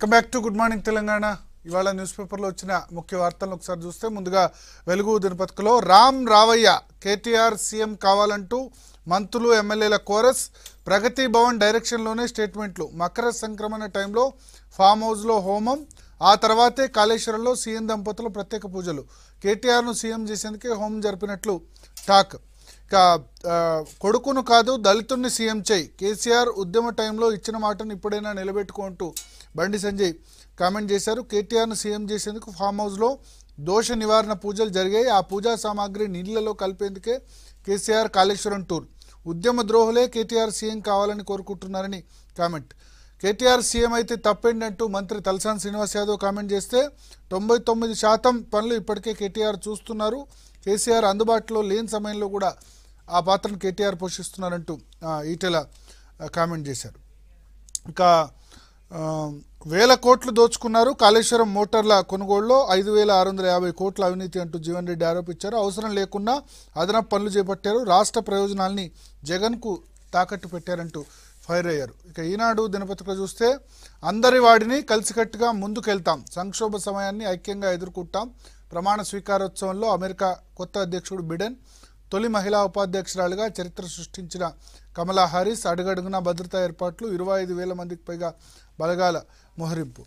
Welcome back to good morning Telangana ఇవాళ news పేపర్లో వచ్చిన ముఖ్య వార్తలను ఒకసారి చూస్తే ముందుగా వెలుగు దినపత్రికలో రామ్ రావయ్య కేటీఆర్ సీఎం కావాలంటూ మంత్రులు ఎమ్మెల్యేల కోరస్ ప్రగతి భవన్ డైరెక్షన్లోనే స్టేట్మెంట్లు మకర సంక్రమణ టైంలో ఫామ్ హౌస్లో హోమం ఆ తర్వాతే కాళేశ్వరంలో సీఎం దంపతులు ప్రత్యేక పూజలు కేటీఆర్ను సీఎం చేసేందుకే హోమం జరిపినట్లు టాక్ ఇక ఆ, కొడుకును కాదు దళితుడిని సీఎం చేయి కేసీఆర్ ఉద్యమ టైంలో ఇచ్చిన మాటను ఇప్పుడైనా నిలబెట్టుకుంటూ బండి సంజయ్ కామెంట్ చేశారు కేటీఆర్ను సీఎం చేసేందుకు ఫామ్ హౌస్లో దోష నివారణ పూజలు జరిగాయి ఆ పూజా సామాగ్రి నీళ్లలో కలిపేందుకే కేసీఆర్ కాళేశ్వరం టూర్ ఉద్యమ ద్రోహులే కేటీఆర్ సీఎం కావాలని కోరుకుంటున్నారని కామెంట్ కేటీఆర్ సీఎం అయితే తప్పేంటంటూ మంత్రి తలసాని శ్రీనివాస్ యాదవ్ కామెంట్ చేస్తే తొంభై తొమ్మిది శాతం పనులు ఇప్పటికే కేటీఆర్ చూస్తున్నారు కేసీఆర్ అందుబాటులో లేని సమయంలో కూడా ఆ పాత్రను కేటీఆర్ పోషిస్తున్నారంటూ ఆ, ఈటెల ఆ, కామెంట్ చేశారు ఇంకా ఆ, వేల కోట్లు దోచుకున్నారు కాళేశ్వరం మోటార్ల కొనుగోలులో ఐదు వేల ఆరు వందల యాభై కోట్ల అవినీతి అంటూ జీవన్ రెడ్డి ఆరోపించారు అవసరం లేకున్నా అదనపు పనులు చేపట్టారు రాష్ట్ర ప్రయోజనాల్ని జగన్కు తాకట్టు పెట్టారంటూ ఫైర్ అయ్యారు ఇక ఈనాడు దినపత్రిక చూస్తే అందరి వాడిని కలిసికట్టుగా ముందుకెళ్తాం సంక్షోభ సమయాన్ని ఐక్యంగా ఎదుర్కొంటాం ప్రమాణ స్వీకారోత్సవంలో అమెరికా కొత్త అధ్యక్షుడు బిడెన్ తొలి మహిళా ఉపాధ్యక్షురాలుగా చరిత్ర సృష్టించిన కమలా హారిస్ అడుగడుగునా భద్రతా ఏర్పాట్లు ఇరవై ఐదు వేల మందికి పైగా బలగాల మోహరింపు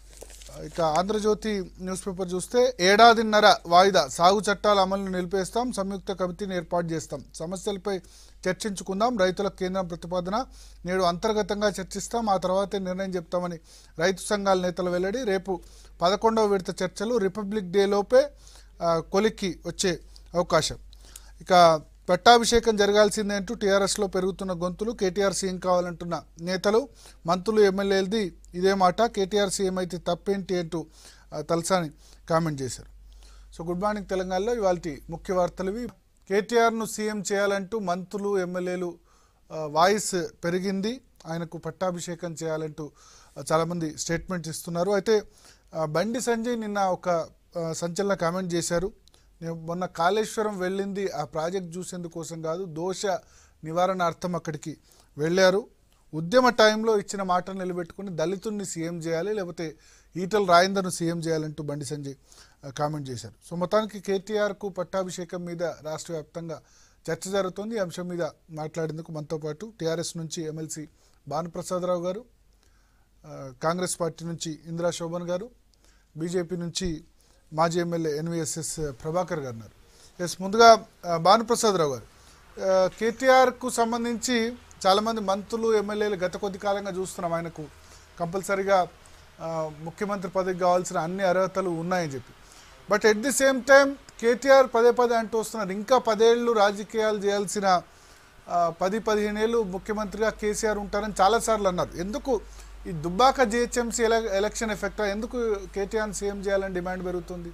ఇక ఆంధ్రజ్యోతి న్యూస్ పేపర్ చూస్తే ఏడాదిన్నర వాయిదా సాగు చట్టాల అమలును నిలిపేస్తాం సంయుక్త కమిటీని ఏర్పాటు చేస్తాం సమస్యలపై చర్చించుకుందాం రైతులకు కేంద్రం ప్రతిపాదన నేడు అంతర్గతంగా చర్చిస్తాం ఆ తర్వాతే నిర్ణయం చెప్తామని రైతు సంఘాల నేతలు వెల్లడి రేపు పదకొండవ విడత చర్చలు రిపబ్లిక్ డే లోపే ఆ, కొలిక్కి వచ్చే అవకాశం ఇక పట్టాభిషేకం జరగాల్సిందే అంటూ టీఆర్ఎస్లో పెరుగుతున్న గొంతులు కేటీఆర్ సీఎం కావాలంటున్న నేతలు మంత్రులు ఎమ్మెల్యేలది ఇదే మాట కేటీఆర్ సీఎం అయితే తప్పేంటి అంటూ ఆ, తలసాని కామెంట్ చేశారు సో గుడ్ మార్నింగ్ తెలంగాణలో ఇవాళ ముఖ్య వార్తలు ఇవి కేటీఆర్ను సీఎం చేయాలంటూ మంత్రులు ఎమ్మెల్యేలు ఆ, వాయిస్ పెరిగింది ఆయనకు పట్టాభిషేకం చేయాలంటూ ఆ, చాలామంది స్టేట్మెంట్స్ ఇస్తున్నారు అయితే ఆ, బండి సంజయ్ నిన్న ఒక ఆ, సంచలన కామెంట్ చేశారు నేను మొన్న కాళేశ్వరం వెళ్ళింది ఆ ప్రాజెక్ట్ చూసేందుకోసం కాదు దోష నివారణార్థం అక్కడికి వెళ్ళారు ఉద్యమ టైంలో ఇచ్చిన మాట నిలబెట్టుకుని దళితుడిని సీఎం చేయాలి లేకపోతే ఈటల రాజేందర్ను సీఎం చేయాలంటూ బండి సంజయ్ ఆ, కామెంట్ చేశారు సో మొత్తానికి కేటీఆర్కు పట్టాభిషేకం మీద రాష్ట్ర వ్యాప్తంగా చర్చ జరుగుతోంది ఈ అంశం మీద మాట్లాడేందుకు మనతో పాటు టీఆర్ఎస్ నుంచి ఎమ్మెల్సీ భానుప్రసాదరావు గారు ఆ, కాంగ్రెస్ పార్టీ నుంచి ఇందిరా శోభన్ గారు బీజేపీ నుంచి మాజీ ఎమ్మెల్యే ఎన్విఎస్ఎస్ ప్రభాకర్ గారు ఉన్నారు ఎస్ ముందుగా ఆ, భానుప్రసాదరావు గారు ఆ, కేటీఆర్కు సంబంధించి చాలామంది మంత్రులు ఎమ్మెల్యేలు గత కొద్ది కాలంగా చూస్తున్నాం ఆయనకు కంపల్సరీగా ఆ, ముఖ్యమంత్రి పదవికి కావాల్సిన అన్ని అర్హతలు ఉన్నాయని చెప్పి but at the same time KTR పదే పదే అంటూ వస్తున్నారు ఇంకా పదేళ్ళు రాజకీయాలు చేయాల్సిన ఆ, పది పదిహేను ఏళ్ళు ముఖ్యమంత్రిగా కేసీఆర్ ఉంటారని చాలాసార్లు అన్నారు ఎందుకు ఈ దుబ్బాక జిహెచ్ఎంసీ ఎలక్షన్ ఎఫెక్ట్ ఎందుకు కేటీఆర్ సీఎం చేయాలని డిమాండ్ పెరుగుతుంది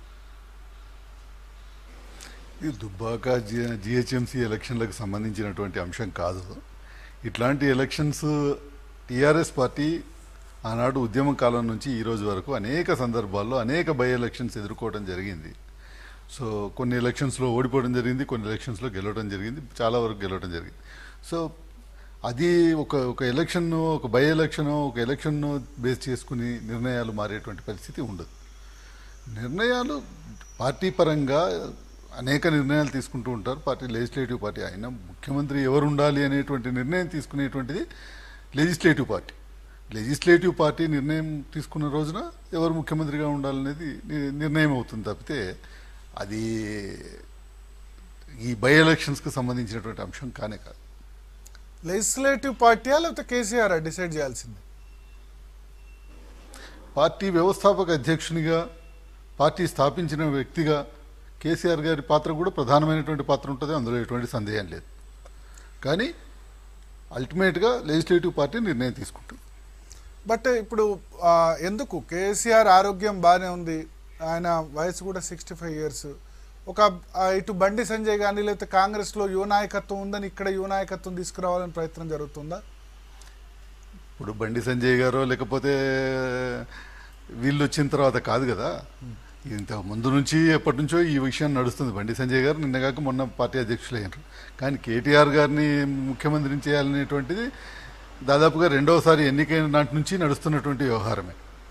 ఇది దుబ్బాక జి- జిహెచ్ఎంసీ ఎలక్షన్లకు సంబంధించినటువంటి అంశం కాదు ఇట్లాంటి ఎలక్షన్స్ టీఆర్ఎస్ పార్టీ ఆనాడు ఉద్యమ కాలం నుంచి ఈ రోజు వరకు అనేక సందర్భాల్లో అనేక బై ఎలక్షన్స్ ఎదుర్కోవడం జరిగింది సో కొన్ని ఎలక్షన్స్లో ఓడిపోవడం జరిగింది కొన్ని ఎలక్షన్స్లో గెలవడం జరిగింది చాలా వరకు గెలవడం జరిగింది సో అది ఒక ఒక ఎలక్షన్ ఒక బై ఎలక్షన్ ఒక ఎలక్షన్ బేస్ చేసుకుని నిర్ణయాలు మారేటువంటి పరిస్థితి ఉండదు నిర్ణయాలు పార్టీ పరంగా అనేక నిర్ణయాలు తీసుకుంటూ ఉంటారు పార్టీ లెజిస్లేటివ్ పార్టీ అయినా ముఖ్యమంత్రి ఎవరు ఉండాలి అనేటువంటి నిర్ణయం తీసుకునేటువంటిది లెజిస్లేటివ్ పార్టీ లెజిస్లేటివ్ పార్టీ నిర్ణయం తీసుకున్న రోజున ఎవరు ముఖ్యమంత్రిగా ఉండాలనేది ని- నిర్ణయం అవుతుంది తప్పితే అది ఈ బై ఎలక్షన్స్కి సంబంధించినటువంటి అంశం కానే కాదు లెజిస్లేటివ్ పార్టీయా లేకపోతే కేసీఆర్ డిసైడ్ చేయాల్సింది పార్టీ వ్యవస్థాపక అధ్యక్షునిగా పార్టీ స్థాపించిన వ్యక్తిగా కేసీఆర్ గారి పాత్ర కూడా ప్రధానమైనటువంటి పాత్ర ఉంటుంది అందులో ఎటువంటి సందేహం లేదు కానీ అల్టిమేట్గా లెజిస్లేటివ్ పార్టీ నిర్ణయం తీసుకుంటుంది బట్ ఇప్పుడు ఆ, ఎందుకు కేసీఆర్ ఆరోగ్యం బాగానే ఉంది ఆయన వయసు కూడా సిక్స్టీ ఫైవ్ ఇయర్స్ ఒక ఆ, ఇటు బండి సంజయ్ కానీ లేకపోతే కాంగ్రెస్లో యువ నాయకత్వం ఉందని ఇక్కడ యువ నాయకత్వం తీసుకురావాలని ప్రయత్నం జరుగుతుందా ఇప్పుడు బండి సంజయ్ గారో లేకపోతే వీళ్ళు వచ్చిన తర్వాత కాదు కదా ఇంత ముందు నుంచి ఎప్పటి నుంచో ఈ విషయం నడుస్తుంది బండి సంజయ్ గారు నిన్నగాక మొన్న పార్టీ అధ్యక్షులు అయ్యారు కానీ కేటీఆర్ గారిని ముఖ్యమంత్రిని చేయాలనేటువంటిది దాదాపుగా రెండవసారి ఎన్నికైన నాటి నుంచి నడుస్తున్నటువంటి వ్యవహారమే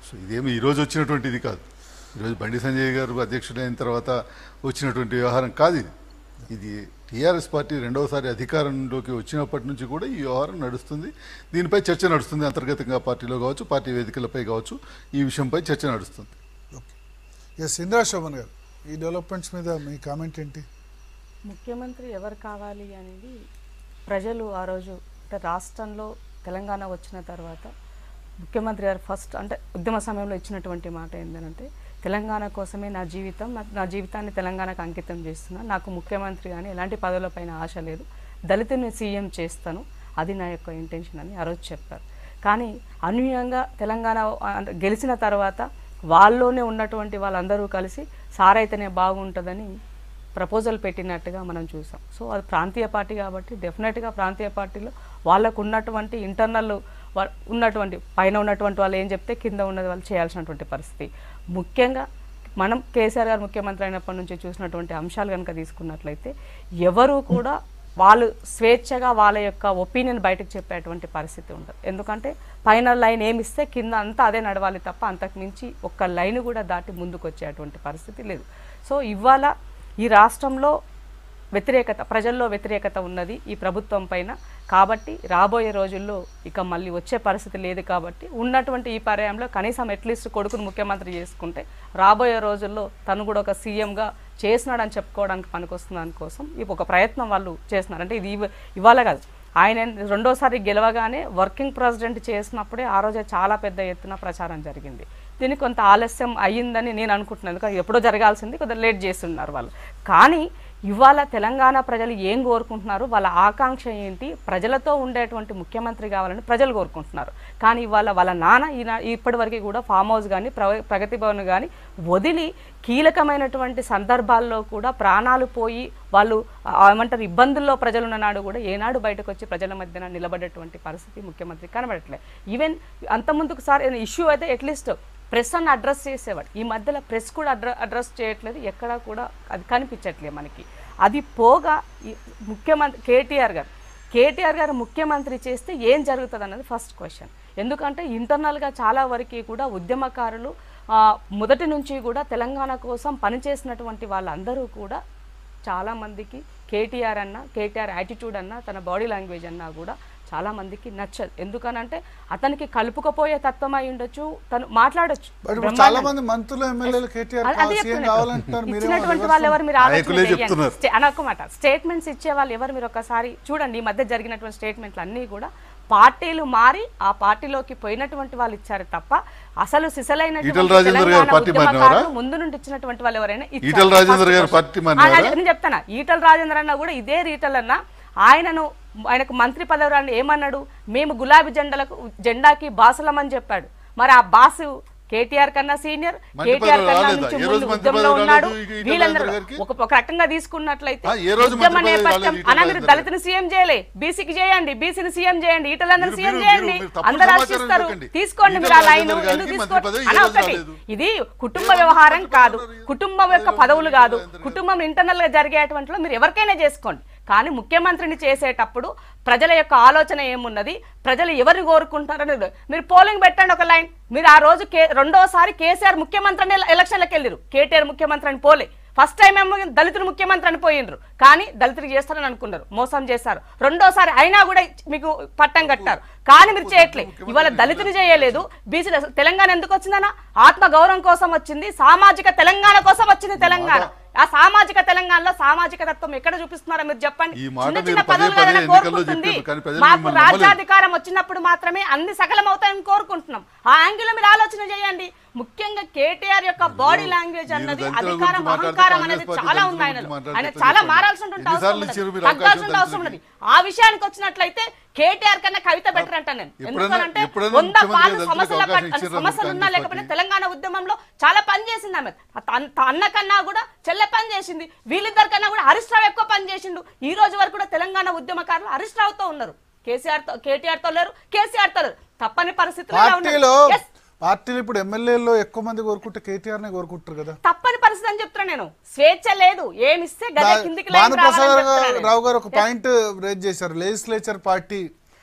సో ఇదేమి ఈరోజు వచ్చినటువంటి ఇది కాదు ఈరోజు బండి సంజయ్ గారు అధ్యక్షుడైన తర్వాత వచ్చినటువంటి వ్యవహారం కాదు ఇది ఇది టీఆర్ఎస్ పార్టీ రెండవసారి అధికారంలోకి వచ్చినప్పటి నుంచి కూడా ఈ వ్యవహారం నడుస్తుంది దీనిపై చర్చ నడుస్తుంది అంతర్గతంగా పార్టీలో కావచ్చు పార్టీ వేదికలపై కావచ్చు ఈ విషయంపై చర్చ నడుస్తుంది ఓకే ఎస్ ఇందిరా శోభన్ గారు ఈ డెవలప్మెంట్స్ మీద మీ కామెంట్ ఏంటి ముఖ్యమంత్రి ఎవరు కావాలి అనేది ప్రజలు ఆ రోజు అంటే రాష్ట్రంలో తెలంగాణ వచ్చిన తర్వాత ముఖ్యమంత్రి గారు ఫస్ట్ అంటే ఉద్యమ సమయంలో ఇచ్చినటువంటి మాట ఏంటంటే తెలంగాణ కోసమే నా జీవితం నా- నా జీవితాన్ని తెలంగాణకు అంకితం చేస్తున్నా నాకు ముఖ్యమంత్రి కానీ ఎలాంటి పదవులపైన ఆశ లేదు దళితుని సీఎం చేస్తాను అది నా యొక్క ఇంటెన్షన్ అని ఆ రోజు చెప్పారు కానీ అనూహ్యంగా తెలంగాణ అంటే గెలిచిన తర్వాత వాళ్ళలోనే ఉన్నటువంటి వాళ్ళందరూ కలిసి సారైతేనే బాగుంటుందని ప్రపోజల్ పెట్టినట్టుగా మనం చూసాం సో అది ప్రాంతీయ పార్టీ కాబట్టి డెఫినెట్గా ప్రాంతీయ పార్టీలో వాళ్ళకు ఉన్నటువంటి ఇంటర్నల్ ఉన్నటువంటి పైన ఉన్నటువంటి వాళ్ళు ఏం చెప్తే కింద ఉన్నది వాళ్ళు చేయాల్సినటువంటి పరిస్థితి ముఖ్యంగా మనం కేసీఆర్ గారు ముఖ్యమంత్రి అయినప్పటి నుంచి చూసినటువంటి అంశాలు కనుక తీసుకున్నట్లయితే ఎవరు కూడా వాళ్ళు స్వేచ్ఛగా వాళ్ళ యొక్క ఒపీనియన్ బయటకు చెప్పేటువంటి పరిస్థితి ఉండదు ఎందుకంటే పైన లైన్ ఏమి ఇస్తే కింద అంతా అదే నడవాలి తప్ప అంతకు మించి ఒక్క లైన్ కూడా దాటి ముందుకు వచ్చేటువంటి పరిస్థితి లేదు సో ఇవాళ ఈ రాష్ట్రంలో వ్యతిరేకత ప్రజల్లో వ్యతిరేకత ఉన్నది ఈ ప్రభుత్వం పైన కాబట్టి రాబోయే రోజుల్లో ఇక మళ్ళీ వచ్చే పరిస్థితి లేదు కాబట్టి ఉన్నటువంటి ఈ పర్యాయంలో కనీసం అట్లీస్ట్ కొడుకును ముఖ్యమంత్రి చేసుకుంటే రాబోయే రోజుల్లో తను కూడా ఒక సీఎంగా చేసినాడని చెప్పుకోవడానికి పనికొస్తుంది దానికోసం ఈ ఒక ప్రయత్నం వాళ్ళు చేస్తున్నారు అంటే ఇది ఇవ- ఇవాళ కాదు ఆయన రెండోసారి గెలవగానే వర్కింగ్ ప్రెసిడెంట్ చేసినప్పుడే ఆ రోజే చాలా పెద్ద ఎత్తున ప్రచారం జరిగింది దీనికి కొంత ఆలస్యం అయ్యిందని నేను అనుకుంటున్నాను ఎందుకంటే ఎప్పుడో జరగాల్సింది కొద్దిగా లేట్ చేస్తున్నారు వాళ్ళు కానీ ఇవాళ తెలంగాణ ప్రజలు ఏం కోరుకుంటున్నారు వాళ్ళ ఆకాంక్ష ఏంటి ప్రజలతో ఉండేటువంటి ముఖ్యమంత్రి కావాలని ప్రజలు కోరుకుంటున్నారు కానీ ఇవాళ వాళ్ళ నాన్న ఈయన ఇప్పటివరకు కూడా ఫామ్ హౌస్ కానీ ప్రగతి భవన్ కానీ వదిలి కీలకమైనటువంటి సందర్భాల్లో కూడా ప్రాణాలు పోయి వాళ్ళు ఆ, ఏమంటారు ఇబ్బందుల్లో ప్రజలు ఉన్ననాడు కూడా ఏనాడు బయటకు వచ్చి ప్రజల మధ్యన నిలబడేటువంటి పరిస్థితి ముఖ్యమంత్రి కనబడట్లేదు ఈవెన్ అంత ముందుకు సార్ ఇష్యూ అయితే అట్లీస్ట్ ప్రెస్ అన్న అడ్రస్ చేసేవాడు ఈ మధ్యలో ప్రెస్ కూడా అడ్ర అడ్రస్ చేయట్లేదు ఎక్కడా కూడా అది కనిపించట్లేదు మనకి అది పోగా ఈ ముఖ్యమంత్రి కేటీఆర్ గారు కేటీఆర్ గారు ముఖ్యమంత్రి చేస్తే ఏం జరుగుతుంది అన్నది ఫస్ట్ క్వశ్చన్ ఎందుకంటే ఇంటర్నల్గా చాలా వరకు కూడా ఉద్యమకారులు ఆ, మొదటి నుంచి కూడా తెలంగాణ కోసం పనిచేసినటువంటి వాళ్ళందరూ కూడా చాలా మందికి కేటీఆర్ అన్న కేటీఆర్ యాటిట్యూడ్ అన్న తన బాడీ లాంగ్వేజ్ అన్నా కూడా చాలా మందికి నచ్చదు ఎందుకనంటే అతనికి కలుపుకపోయే తత్వం అయి ఉండొచ్చు తను మాట్లాడొచ్చు బట్ ఇప్పుడు చాలా మంది మంత్రులు ఎమ్మెల్యేలు కేటీఆర్ అది- అదే సీఎం చెప్తున్నా. కావాలంటున్నారు మీరేమో ఇచ్చినటువంటి reverse వాళ్ళు ఎవరు మీరు ఆలోచన నాయకులే చేయండి. చెప్తున్నారు. స్టే- అనొకమాట స్టేట్మెంట్స్ ఇచ్చే వాళ్ళు ఎవరు మీరు ఒకసారి చూడండి ఈ మధ్య జరిగినటువంటి స్టేట్మెంట్లు అన్నీ కూడా పార్టీలు మారి ఆ పార్టీలోకి పోయినటువంటి వాళ్ళు ఇచ్చారు తప్ప అసలు సిసలైనటువంటి ఈటల రాజేందర్ గారు తెలంగాణ పార్టీ మారినవారా? ఉద్యమకారులు ముందు నుండి ఇచ్చినటువంటి వాళ్ళు ఎవరైనా ఇచ్చారు. ఈటల రాజేందర్ First గారు question. పార్టీ మారినవారా? ఆ, నేను చెప్తాను ఈటల రాజేంద్ర అన్న కూడా ఇదే రీటల్ అన్న ఆయనను ఆయనకు మంత్రి పదవి రాని ఏమన్నాడు మేము గులాబీ జెండాలకు జెండాకి బాసలమని చెప్పాడు మరి ఆ బాసు కేటీఆర్ కన్నా సీనియర్ మంత్రి కేటీఆర్ పదవి కన్నా రాలేదా? నుంచి ఏ రోజు ముందు మంత్రి ఉద్యమంలో పదవి ఉన్నాడు రాలేదు ఈ- ఈ వీళ్ళందరూ ఈటల రాజేందర్ ఒక ఒక రకంగా తీసుకున్నట్లయితే ఆ, ఏ రోజు ఉద్యమ మంత్రి పదవి నేపథ్యం రాలేదు ఈటల అన్న మీరు రాజేందర్ దళితుని సీఎం చేయలే బీసీకి చేయండి బీసీని సీఎం చేయండి ఈటలందరూ మీరు- సీఎం మీరు- చేయండి మీరు తప్పుడు అందరూ సమాచారం హర్షిస్తారు ఇవ్వకండి. తీసుకోండి మీరు ఈటల ఆ లైన్ రాజేందర్ ఎందుకు గారికి తీసుకోండి మంత్రి పదవి అన్న ఈ రోజు ఒక్కటి రాలేదు. ఇది కుటుంబ ఏ వ్యవహారం మంత్రి కాదు పదవి రాలేదు? కుటుంబం యొక్క ఏ పదవులు మంత్రి కాదు రాజేందర్ గారు? కుటుంబం ఇంటర్నల్ గా జరిగేటువంటిలో మీరు ఎవరికైనా చేసుకోండి కానీ ముఖ్యమంత్రిని చేసేటప్పుడు ప్రజల యొక్క ఆలోచన ఏమున్నది ప్రజలు ఎవరిని కోరుకుంటారని మీరు పోలింగ్ పెట్టండి ఒక లైన్ మీరు ఆ రోజు కే రెండోసారి కేసీఆర్ ముఖ్యమంత్రి అని ఎలక్షన్లకు వెళ్ళారు కేటీఆర్ ముఖ్యమంత్రి అని పోలే ఫస్ట్ టైం ఏమో దళితులు ముఖ్యమంత్రి అని పోయిండ్రు కానీ దళితులు చేస్తారని అనుకున్నారు మోసం చేశారు రెండోసారి అయినా కూడా మీకు పట్టం కట్టారు కానీ మీరు చేయట్లేదు ఇవాళ దళితులు చేయలేదు బీసీలు అసలు తెలంగాణ ఎందుకు వచ్చిందన్న ఆత్మ గౌరవం కోసం వచ్చింది సామాజిక తెలంగాణ కోసం వచ్చింది తెలంగాణ ఆ సామాజిక తెలంగాణలో సామాజిక తత్వం ఎక్కడ చూపిస్తున్నారో మీరు చెప్పండి ఈ మాట చిన్న మీరు చిన్న పదే పదవులు పదే ఏదైనా ఎన్నికల్లో కోరుకుంటుంది చెప్పారు, కానీ ప్రజలు మాకు మిమ్మల్ని నమ్మలేదు. రాజ్యాధికారం వచ్చినప్పుడు మాత్రమే అన్ని సకలం అవుతాయని కోరుకుంటున్నాం ఆ యాంగిల్ మీరు ఆలోచన చేయండి ముఖ్యంగా కేటీఆర్ యొక్క బాడీ లాంగ్వేజ్ మీరు అన్నది దళితుల అధికారం గురించి మాట్లాడితే అహంకారం కాంగ్రెస్ అనేది పార్టీ చాలా దళితుల ఉంది గురించి ఆయనలో మాట్లాడితే ఆయన ఎట్లా చాలా చెప్పండి? మారాల్సిన అవసరం ఎన్నిసార్లు ఇచ్చారు ఉన్నది మీరు అవకాశం తగ్గాల్సిన అవసరం దళితులకి? ఉన్నది ఆ విషయానికి వచ్చినట్లయితే కేటీఆర్ కన్నా కవిత బెటర్ అంటాను నేను ఎప్పుడైనా- ఎందుకంటే ఎప్పుడైనా వంద ముఖ్యమంత్రి పాలు దళితులకు సమస్యల అవకాశం పట్ల- ఇచ్చారా సమస్యలు ఉన్నా కాంగ్రెస్ లేకపోయినా పార్టీ? తెలంగాణ ఉద్యమంలో చాలా పని చేసింది ఆమె తన- తన అన్న కన్నా కూడా చెల్లె పని చేసింది వీళ్ళిద్దరి కన్నా కూడా హరీష్ రావు ఎక్కువ పని చేసిండు ఈ రోజు వరకు కూడా తెలంగాణ ఉద్యమకారులు హరీష్ రావుతో ఉన్నారు కేసీఆర్ తో కేటీఆర్ తో లేరు కేసీఆర్ తో లేరు తప్పని పరిస్థితులు ఇలా ఉన్నాయి. పార్టీలో Yes, పార్టీలు ఇప్పుడు ఎమ్మెల్యేల్లో ఎక్కువ మంది కోరుకుంటే కేటీఆర్ నే కోరుకుంటారు కదా తప్పని పరిస్థితి అని చెప్తున్నా నేను స్వేచ్ఛ లేదు ఏమిస్తే గదే కిందికి లైన్ భానుప్రసాద్ రావాలని చెప్తున్నా నేను. రావు గారు ఒక పాయింట్ రేజ్ చేశారు లెజిస్లేచర్ పార్టీ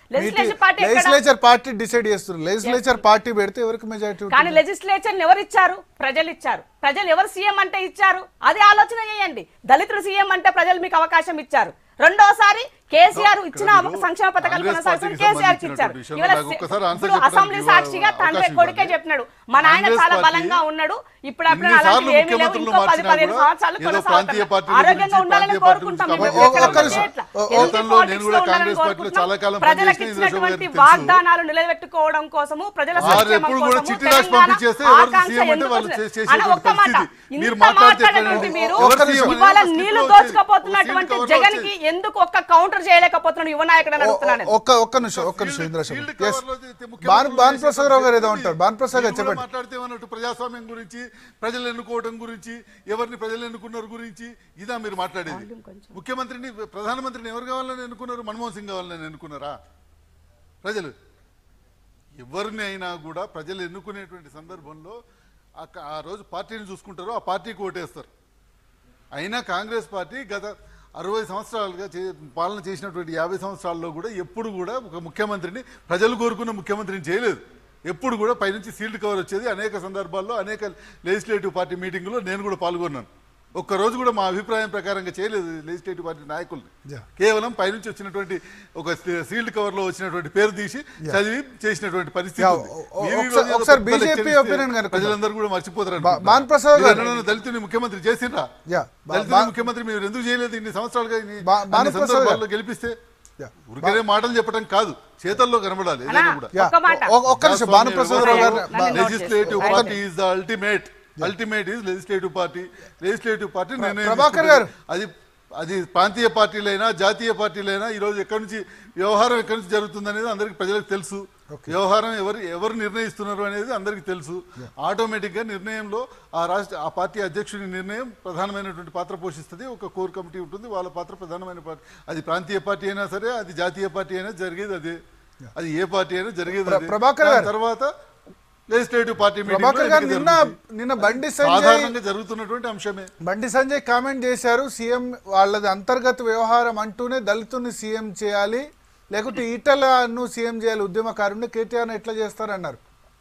లెజిస్లేచర్ పార్టీ ఎక్కడ లెజిస్లేచర్ పార్టీ డిసైడ్ చేస్తున్నారు లెజిస్లేచర్ పార్టీ పెడితే ఎవరికి మెజారిటీ కానీ లెజిస్లేచర్ ఎవరు ఇచ్చారు ప్రజలు ఇచ్చారు ప్రజలు ఎవరు సీఎం అంటే ఇచ్చారు అది ఆలోచన చేయండి దళితులు సీఎం అంటే ప్రజలు మీకు అవకాశం ఇచ్చారు రెండోసారి కేసీఆర్ ఇచ్చిన మీరు సంక్షేమ పథకాలు కాంగ్రెస్ కొనసాగుతున్న పార్టీకి కేసీఆర్ కి ఇచ్చారు సంబంధించినటువంటి విషయంలో ఇవాళ నాకు ఒక్కసారి ఆన్సర్ ఇప్పుడు చెప్పడానికి అసెంబ్లీ సాక్షిగా అవకాశం తండ్రి ఇవ్వండి. కొడుకే చెప్పినాడు మా నాయన కాంగ్రెస్ చాలా పార్టీ బలంగా ఉన్నాడు ఇప్పుడు అప్పుడు ఇన్ని అలాంటివి సార్లు ఏమీ లేవు ముఖ్యమంత్రులు ఇంకో పది మార్చినా పదిహేను కూడా సంవత్సరాలు ఏదో ప్రాంతీయ కొనసాగుతాం పార్టీల ఆరోగ్యంగా గురించి, ఉండాలని ప్రాంతీయ కోరుకుంటాం పార్టీల మేము గురించి ఎక్కడ ఒక్క ఉంటే నిమిషం. ఎట్లా? ఓ- Healthy గతంలో politics నేను కూడా లో ఉండాలని కాంగ్రెస్ పార్టీలో కోరుకుంటున్నాం. చాలా కాలం ప్రజలకు పనిచేసిన ఇంద్రశోభ ఇచ్చినటువంటి గారికి తెలుసు. వాగ్దానాలు నిలబెట్టుకోవడం కోసము ప్రజల వారు సంక్షేమం ఎప్పుడు కూడా కోసము చిట్టి రాసి తెలంగాణ పంపించేస్తే ఎవరు ఆకాంక్ష సీఎం అంటే ఎందుకు వాళ్ళు వచ్చింది? చేసే అన్న ఒక్క మాట పరిస్థితి. మీరు ఇంత మాట్లాడితే మాట్లాడినటువంటి ఎట్లా? మీరు ఎవరు సీఎం అనేది ఇవాళ స్క్రిప్ట్లో నీళ్లు వచ్చేది. దోచుకపోతున్నటువంటి ఒక సీల్ కవర్లో జగన్ కి ఎందుకు ఒక్క కౌంటర్ చేయలేకపోతున్నాడు యువ నాయకుడు అని అడుగుతున్నాను ఒక్క ఒక్క నిమిషం ఒక్క నిమిషం ఇంద్రశోభ ఫీల్డ్ ఎస్ కవర్లో అయితే ముఖ్యమంత్రులు భాన్ భాన్ చేసే ప్రసాద్ రావు గారు ఏదో పరిస్థితి. ఉంటారు భాన్ ప్రసాద్ గారు మీరు కూడా చెప్పండి మాట్లాడితే ఏమన్నట్టు ప్రజాస్వామ్యం గురించి ప్రజలు ఎన్నుకోవడం గురించి ఎవరిని ప్రజలు ఎన్నుకున్నారు గురించి ఇదా మీరు మాట్లాడేది ముఖ్యమంత్రిని ప్రధానమంత్రిని ఎవరు కావాలని ఎన్నుకున్నారు మన్మోహన్ సింగ్ కావాలని ఎన్నుకున్నారా ప్రజలు ఎవరిని అయినా కూడా ప్రజలు ఎన్నుకునేటువంటి సందర్భంలో ఆ క- ఆ రోజు పార్టీని చూసుకుంటారు ఆ పార్టీకి ఓటేస్తారు అయినా కాంగ్రెస్ పార్టీ గత అరవై సంవత్సరాలుగా చే పాలన చేసినటువంటి యాభై సంవత్సరాల్లో కూడా ఎప్పుడు కూడా ఒక ముఖ్యమంత్రిని ప్రజలు కోరుకున్న ముఖ్యమంత్రిని చేయలేదు ఎప్పుడు కూడా పైనుంచి సీల్డ్ కవర్ వచ్చేది అనేక సందర్భాల్లో అనేక లెజిస్లేటివ్ పార్టీ మీటింగ్లో నేను కూడా పాల్గొన్నాను ఒక్క రోజు కూడా మా అభిప్రాయం ప్రకారంగా చేయలేదు లెజిస్లేటివ్ పార్టీ నాయకుల్ని Yeah. కేవలం పైనుంచి వచ్చినటువంటి ఒక సీల్డ్ కవర్ లో వచ్చినటువంటి పేరు తీసి చదివి చేసినటువంటి పరిస్థితి Yeah, ఉంది. ఓ- ఓ- మీరు ఒకసారి- ఈరోజు ఒకసారి పెద్ద BJP లెక్చర్ ఇస్తే opinion కనుక్కుందాం. ప్రజలందరూ కూడా మర్చిపోతారు బా- బాన్ ప్రసాద్ గారు. మీరు ఎవరైనా దళితుని ముఖ్యమంత్రి చేసిండ్రా Yeah. బా- దళితుని బా- ముఖ్యమంత్రి మీరు ఎందుకు చేయలేదు ఇన్ని సంవత్సరాలుగా ఇన్ని బా- అన్ని బాను ప్రసాద్ సందర్భాల్లో గారు. గెలిపిస్తే Yeah. ఊరికే మాటలు చెప్పడం కాదు చేతల్లో కనబడాలి అన్నా, ఏదైనా కూడా యా, ఒక్క మాట. ఒ- ఒక్క నిమిషం భానుప్రసాద్ రావు గారు నన్ను నోట్ లెజిస్లేటివ్ చేసుకో. Party is the ultimate ultimate is legislative party legislative party నిర్ణయం ప్రభాకర్ తీసుకుంటుంది. గారు. అది అది ప్రాంతీయ పార్టీలైనా జాతీయ పార్టీలైనా ఈ రోజు ఎక్కడి నుంచి వ్యవహారం ఎక్కడి నుంచి జరుగుతుంది అనేది అందరికి ప్రజలకు తెలుసు వ్యవహారం ఎవరు ఎవరు నిర్ణయిస్తున్నారు అనేది అందరికీ తెలుసు ఆటోమేటిక్ గా నిర్ణయంలో ఆ రాష్ట్ర ఆ పార్టీ అధ్యక్షుడి నిర్ణయం ప్రధానమైనటువంటి పాత్ర పోషిస్తుంది ఒక కోర్ కమిటీ ఉంటుంది వాళ్ళ పాత్ర ప్రధానమైన పార్టీ అది ప్రాంతీయ పార్టీ అయినా సరే అది జాతీయ పార్టీ అయినా జరిగేది అదే అది ఏ పార్టీ అయినా జరిగేది ప్ర- అదే. ప్రభాకర్ దాని గారు. తర్వాత లెజిస్లేటివ్ పార్టీ meeting లో ప్రభాకర్ గారు ఎన్నిక నిన్న జరుగుతుంది. నిన్న బండి సంజయ్ సాధారణంగా జరుగుతున్నటువంటి అంశమే బండి సంజయ్ కామెంట్ చేశారు సీఎం వాళ్ళది అంతర్గత వ్యవహారం అంటూనే దళితుని సీఎం చేయాలి లేకుంటే ఈటలను సీఎం చేయాలి ఉద్యమకారుని కేటీఆర్ ఎట్లా చేస్తారన్నారు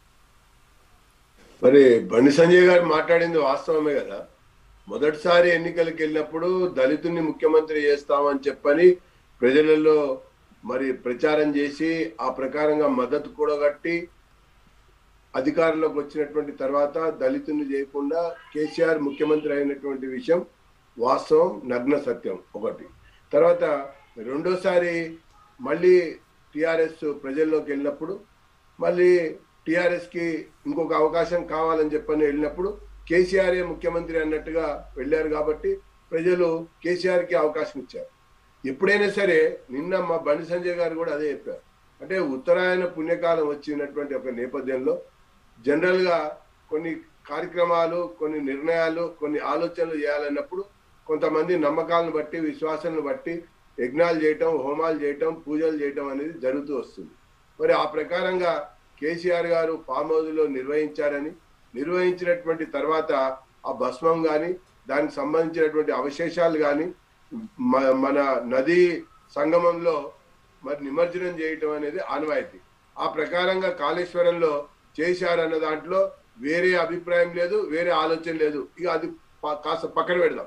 మరి బండి సంజయ్ గారు మాట్లాడింది వాస్తవమే కదా మొదటిసారి ఎన్నికలకు వెళ్ళినప్పుడు దళితుల్ని ముఖ్యమంత్రి చేస్తామని చెప్పని ప్రజలలో మరి ప్రచారం చేసి ఆ ప్రకారంగా మద్దతు కూడగట్టి అధికారంలోకి వచ్చినటువంటి తర్వాత దళితుల్ని చేయకుండా కేసీఆర్ ముఖ్యమంత్రి అయినటువంటి విషయం వాస్తవం నగ్న సత్యం ఒకటి తర్వాత రెండోసారి మళ్ళీ టిఆర్ఎస్ ప్రజల్లోకి వెళ్ళినప్పుడు మళ్ళీ టిఆర్ఎస్ కి ఇంకొక అవకాశం కావాలని చెప్పని వెళ్ళినప్పుడు కేసీఆర్ ముఖ్యమంత్రి అన్నట్టుగా వెళ్ళారు కాబట్టి ప్రజలు కేసీఆర్ కి అవకాశం ఇచ్చారు ఎప్పుడైనా సరే నిన్న మా బండి సంజయ్ గారు కూడా అదే చెప్పారు అంటే ఉత్తరాయణ పుణ్యకాలం వచ్చినటువంటి ఒక నేపథ్యంలో జనరల్ గా కొన్ని కార్యక్రమాలు కొన్ని నిర్ణయాలు కొన్ని ఆలోచనలు చేయాలన్నప్పుడు కొంతమంది నమ్మకాలను బట్టి విశ్వాసాలను బట్టి యజ్ఞాలు చేయటం హోమాలు చేయటం పూజలు చేయటం అనేది జరుగుతూ వస్తుంది మరి ఆ ప్రకారంగా కేసీఆర్ గారు ఫామ్ హౌస్ లో నిర్వహించారని నిర్వహించినటువంటి తర్వాత ఆ భస్మం గాని దానికి సంబంధించినటువంటి అవశేషాలు గాని మ- మన నదీ సంగమంలో మరి నిమజ్జనం చేయటం అనేది ఆనవాయితీ ఆ ప్రకారంగా కాళేశ్వరంలో చేశారన్న దాంట్లో వేరే అభిప్రాయం లేదు వేరే ఆలోచన లేదు ఇక అది ప- కాస్త పక్కన పెడదాం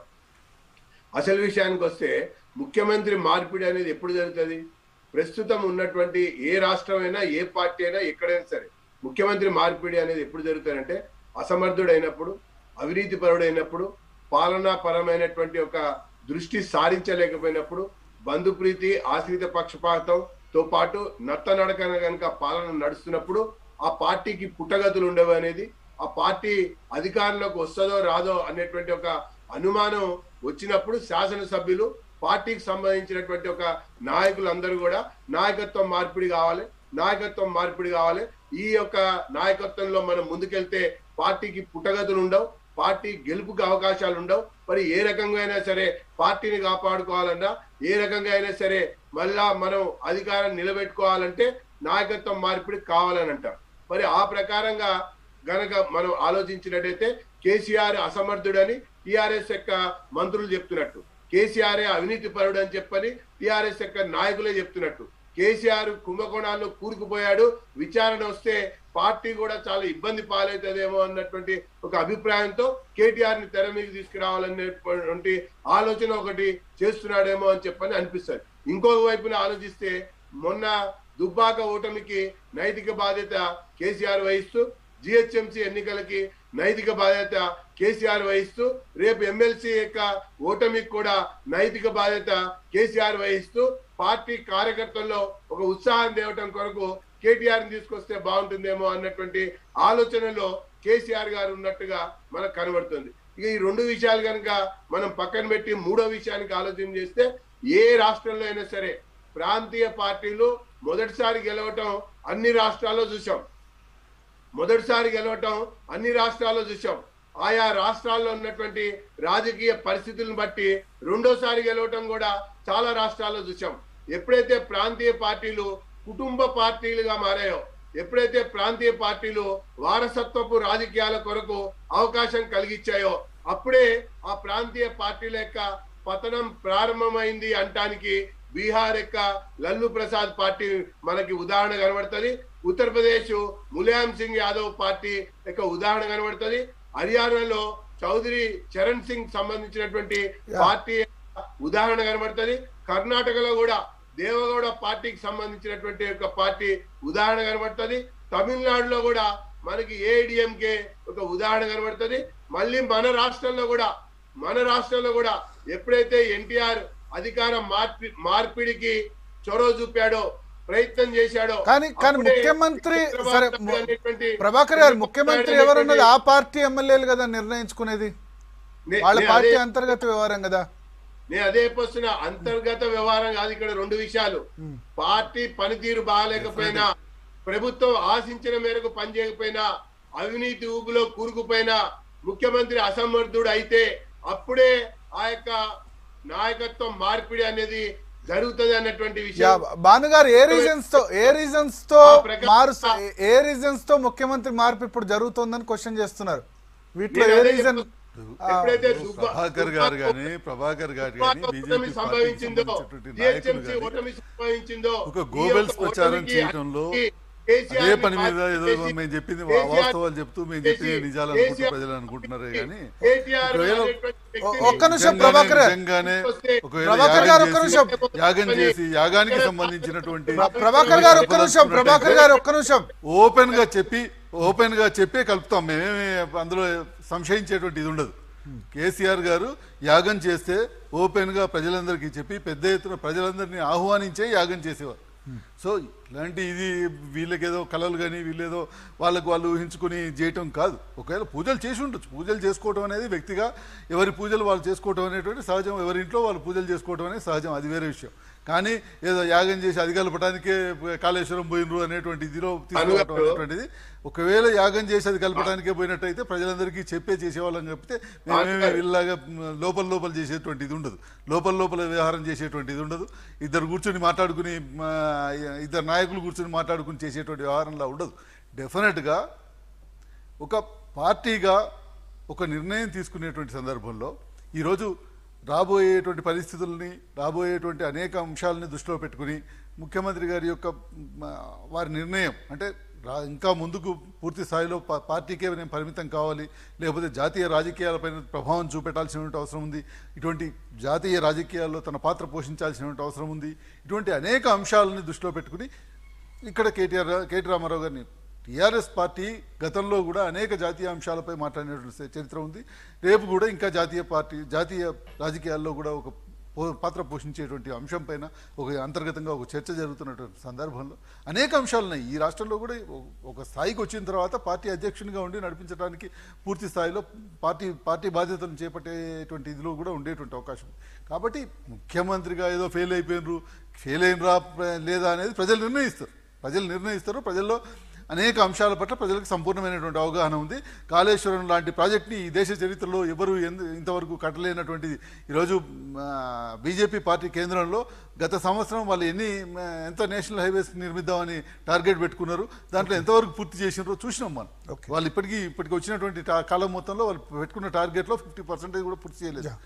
అసలు విషయానికి వస్తే ముఖ్యమంత్రి మార్పిడి అనేది ఎప్పుడు జరుగుతుంది ప్రస్తుతం ఉన్నటువంటి ఏ రాష్ట్రమైనా ఏ పార్టీ అయినా ఎక్కడైనా సరే ముఖ్యమంత్రి మార్పిడి అనేది ఎప్పుడు జరుగుతుందంటే అసమర్థుడైనప్పుడు అవినీతి పరుడైనప్పుడు పాలనా పరమైనటువంటి ఒక దృష్టి సారించలేకపోయినప్పుడు బంధుప్రీతి ఆశ్రిత పక్షపాతంతో పాటు నత్తనడకన కనుక పాలన నడుస్తున్నప్పుడు ఆ పార్టీకి పుట్టగతులు ఉండవు అనేది ఆ పార్టీ అధికారంలోకి వస్తుందో రాదో అనేటువంటి ఒక అనుమానం వచ్చినప్పుడు శాసనసభ్యులు పార్టీకి సంబంధించినటువంటి ఒక నాయకులందరూ కూడా నాయకత్వం మార్పిడి కావాలి నాయకత్వం మార్పిడి కావాలి ఈ యొక్క నాయకత్వంలో మనం ముందుకెళ్తే పార్టీకి పుట్టగతులు ఉండవు పార్టీ గెలుపుకి అవకాశాలు ఉండవు మరి ఏ రకంగా అయినా సరే పార్టీని కాపాడుకోవాలన్నా ఏ రకంగా అయినా సరే మళ్ళా మనం అధికారం నిలబెట్టుకోవాలంటే నాయకత్వం మార్పిడి కావాలని అంటాం మరి ఆ ప్రకారంగా గనక మనం ఆలోచించినట్టయితే కేసీఆర్ అసమర్థుడని టిఆర్ఎస్ యొక్క మంత్రులు చెప్తున్నట్టు కేసీఆర్ అవినీతి పరుడు అని చెప్పని టిఆర్ఎస్ యొక్క నాయకులే చెప్తున్నట్టు కేసీఆర్ కుంభకోణాల్లో కూరుకుపోయాడు విచారణ వస్తే పార్టీ కూడా చాలా ఇబ్బంది పాలవుతుందేమో అన్నటువంటి ఒక అభిప్రాయంతో కేటీఆర్ ని తెర మీద తీసుకురావాలనేటువంటి ఆలోచన ఒకటి చేస్తున్నాడేమో అని చెప్పని అనిపిస్తుంది ఇంకొక వైపున ఆలోచిస్తే మొన్న దుబ్బాక ఓటమికి నైతిక బాధ్యత కేసీఆర్ వహిస్తూ జిహెచ్ఎంసీ ఎన్నికలకి నైతిక బాధ్యత కేసీఆర్ వహిస్తూ రేపు ఎమ్మెల్సీ యొక్క ఓటమికి కూడా నైతిక బాధ్యత కేసీఆర్ వహిస్తూ పార్టీ కార్యకర్తల్లో ఒక ఉత్సాహం తేవటం కొరకు కేటీఆర్ ని తీసుకొస్తే బాగుంటుందేమో అన్నటువంటి ఆలోచనలో కేసీఆర్ గారు ఉన్నట్టుగా మనకు కనబడుతుంది ఇక ఈ రెండు విషయాలు కనుక మనం పక్కన పెట్టి మూడో విషయానికి ఆలోచన చేస్తే ఏ రాష్ట్రంలో అయినా సరే ప్రాంతీయ పార్టీలు మొదటిసారి గెలవటం అన్ని రాష్ట్రాల్లో చూసాం మొదటిసారి గెలవటం అన్ని రాష్ట్రాల్లో చూసాం ఆయా రాష్ట్రాల్లో ఉన్నటువంటి రాజకీయ పరిస్థితులను బట్టి రెండోసారి గెలవటం కూడా చాలా రాష్ట్రాల్లో చూసాం ఎప్పుడైతే ప్రాంతీయ పార్టీలు కుటుంబ పార్టీలుగా మారాయో ఎప్పుడైతే ప్రాంతీయ పార్టీలు వారసత్వపు రాజకీయాల కొరకు అవకాశం కలిగించాయో అప్పుడే ఆ ప్రాంతీయ పార్టీల యొక్క పతనం ప్రారంభమైంది అంటానికి బీహార్ యొక్క లల్లు ప్రసాద్ పార్టీ మనకి ఉదాహరణ కనబడుతుంది ఉత్తరప్రదేశ్ ములాయం సింగ్ యాదవ్ పార్టీ యొక్క ఉదాహరణ కనబడుతుంది హర్యానాలో చౌదరి చరణ్ సింగ్ సంబంధించినటువంటి పార్టీ యొక్క ఉదాహరణ కనబడుతుంది కర్ణాటకలో కూడా దేవగౌడ పార్టీకి సంబంధించినటువంటి ఒక పార్టీ ఉదాహరణ కనబడుతుంది తమిళనాడులో కూడా మనకి ఏడిఎంకే ఒక ఉదాహరణ కనబడుతుంది మళ్ళీ మన రాష్ట్రంలో కూడా మన రాష్ట్రంలో కూడా ఎప్పుడైతే ఎన్టీఆర్ అధికార మార్పి మార్పిడికి చొరవ చూపాడో ప్రయత్నం చేశాడో కానీ కానీ అప్పుడే ముఖ్యమంత్రి చంద్రబాబు సరే నాయుడు ము- అనేటువంటి ప్రభాకర్ గారు ముఖ్యమంత్రి ఎవరన్నది ఆ పార్టీ ఎమ్మెల్యేలు కదా నిర్ణయించుకునేది నే- వాళ్ళ నే పార్టీ అదే- అంతర్గత వ్యవహారం కదా నేను అదే వస్తున్న అంతర్గత వ్యవహారం కాదు ఇక్కడ రెండు విషయాలు పార్టీ పనితీరు బాగాలేకపోయినా ప్రభుత్వం ఆశించిన మేరకు పనిచేయకపోయినా అవినీతి ఊబిలో కూరుకుపోయినా ముఖ్యమంత్రి అసమర్థుడు అయితే అప్పుడే ఆ యొక్క నాయకత్వం మార్పిడి అనేది జరుగుతుంది అన్నటువంటి యా, విషయం భానుగారు ఏ రీజన్స్ తో ఏ రీజన్స్ తో ఆ ప్రకారం- మారు ఏ రీజన్స్ తో ముఖ్యమంత్రి మార్పు ఇప్పుడు జరుగుతోందని క్వశ్చన్ చేస్తున్నారు వీటిలో నేను ఏ అదే రీజన్ చెప్తున్నా. ఎప్పుడైతే దుబ్బ- ప్రభాకర్ గారు కానీ ప్రభాకర్ గారు కానీ దుబ్బాక బీజేపీ ఓటమి సంభవించిందో సంబంధించినటువంటి నాయకులు జిహెచ్ఎంసీ కానీ ఓటమి సంభవించిందో ఒక ఈ గోబెల్స్ యొక్క ప్రచారం ఓటమికి చేయటంలో కేసీఆర్ అదే ని పని మీద పార్టీ ఏదో చేసి- మేము చెప్పింది కేసీఆర్ వాస్తవాలు చెప్తూ మేము చెప్పింది చేసి- నిజాలు అనుకుంటూ కేసీఆర్ ప్రజలు అనుకుంటున్నారు కానీ కేటీఆర్ ఒకవేళ అనేటువంటి వ్యక్తిని ఒక్క నిమిషం నిజంగానే- ప్రభాకర్ గారు. నిజంగానే ఒకవేళ ప్రభాకర్ గారు ఒక్క యాగం నిమిషం. చేసి- యాగం చేసి యాగానికి సంబంధించినటువంటి ప్రభాకర్ గారు ఒక్క నిమిషం ప్రభాకర్ గారు ఒక్క నిమిషం ఓపెన్ గా చెప్పి ఓపెన్ గా చెప్పే కలుపుతాం మేమేమి అందులో సంశయించేటువంటి ఇది ఉండదు కేసీఆర్ గారు యాగం చేస్తే ఓపెన్ గా ప్రజలందరికీ చెప్పి పెద్ద ఎత్తున ప్రజలందరినీ ఆహ్వానించే యాగం చేసేవారు సో ఇలాంటి ఇది వీళ్ళకేదో కళలు కానీ వీళ్ళేదో వాళ్ళకు వాళ్ళు ఊహించుకుని చేయటం కాదు ఒకవేళ పూజలు చేసి ఉండొచ్చు పూజలు చేసుకోవడం అనేది వ్యక్తిగా ఎవరి పూజలు వాళ్ళు చేసుకోవడం అనేటువంటి సహజం ఎవరి ఇంట్లో వాళ్ళు పూజలు చేసుకోవడం అనేది సహజం అది వేరే విషయం కానీ ఏదో యాగం చేసి అది కలపడానికే కాళేశ్వరం పోయినరు అనేటువంటి ఇదిలో తీసుకోవడం అనేటువంటిది ఒకవేళ యాగం చేసి అది కలపడానికే పోయినట్టయితే ప్రజలందరికీ చెప్పే చేసేవాళ్ళం చెప్తే మేమేమి వీళ్ళలాగా మ్, లోపల లోపల చేసేటువంటి ఇది ఉండదు లోపల లోపల వ్యవహారం చేసేటువంటి ఇది ఉండదు ఇద్దరు కూర్చొని మాట్లాడుకుని మ, ఇద్దరు నాయకులు కూర్చొని మాట్లాడుకుని చేసేటువంటి వ్యవహారంలా ఉండదు డెఫినెట్గా ఒక పార్టీగా ఒక నిర్ణయం తీసుకునేటువంటి సందర్భంలో ఈరోజు రాబోయేటువంటి పరిస్థితుల్ని రాబోయేటువంటి అనేక అంశాలని దృష్టిలో పెట్టుకుని ముఖ్యమంత్రి గారి యొక్క మ, వారి నిర్ణయం అంటే రా ఇంకా ముందుకు పూర్తి స్థాయిలో పా- పార్టీకే నేను పరిమితం కావాలి లేకపోతే జాతీయ రాజకీయాలపైన ప్రభావం చూపెట్టాల్సినటువంటి అవసరం ఉంది ఇటువంటి జాతీయ రాజకీయాల్లో తన పాత్ర పోషించాల్సినటువంటి అవసరం ఉంది ఇటువంటి అనేక అంశాలని దృష్టిలో పెట్టుకుని ఇక్కడ కేటీఆర్ కేటీ రామారావు గారిని టీఆర్ఎస్ పార్టీ గతంలో కూడా అనేక జాతీయ అంశాలపై మాట్లాడినటువంటి చరిత్ర ఉంది రేపు కూడా ఇంకా జాతీయ పార్టీ జాతీయ రాజకీయాల్లో కూడా ఒక పో- పాత్ర పోషించేటువంటి అంశం పైన ఒక అంతర్గతంగా ఒక చర్చ జరుగుతున్నటువంటి సందర్భంలో అనేక అంశాలు ఉన్నాయి ఈ రాష్ట్రంలో కూడా ఒ- ఒక స్థాయికి వచ్చిన తర్వాత పార్టీ అధ్యక్షునిగా ఉండి నడిపించడానికి పూర్తి స్థాయిలో పార్టీ పార్టీ బాధ్యతలను చేపట్టేటువంటి ఇదిలో కూడా ఉండేటువంటి అవకాశం ఉంది. కాబట్టి ముఖ్యమంత్రిగా ఏదో ఫెయిల్ అయిపోయినరు ఫెయిల్ అయినరా లేదా అనేది ప్రజలు నిర్ణయిస్తారు ప్రజలు నిర్ణయిస్తారు ప్రజల్లో అనేక అంశాల పట్ల ప్రజలకు సంపూర్ణమైనటువంటి అవగాహన ఉంది కాళేశ్వరం లాంటి ప్రాజెక్ట్ని ఈ దేశ చరిత్రలో ఎవరు ఎందు ఇంతవరకు కట్టలేనటువంటిది ఈరోజు బీజేపీ పార్టీ కేంద్రంలో గత సంవత్సరం వాళ్ళు ఎన్ని మ, ఎంత నేషనల్ హైవేస్ నిర్మిద్దామని టార్గెట్ పెట్టుకున్నారు దాంట్లో ఎంతవరకు పూర్తి చేసినారో చూసినాం మనం వాళ్ళు ఇప్పటికీ ఇప్పటికి వచ్చినటువంటి టా- కాలం మొత్తంలో వాళ్ళు పెట్టుకున్న టార్గెట్లో ఫిఫ్టీ పర్సెంటేజ్ కూడా పూర్తి చేయలేదు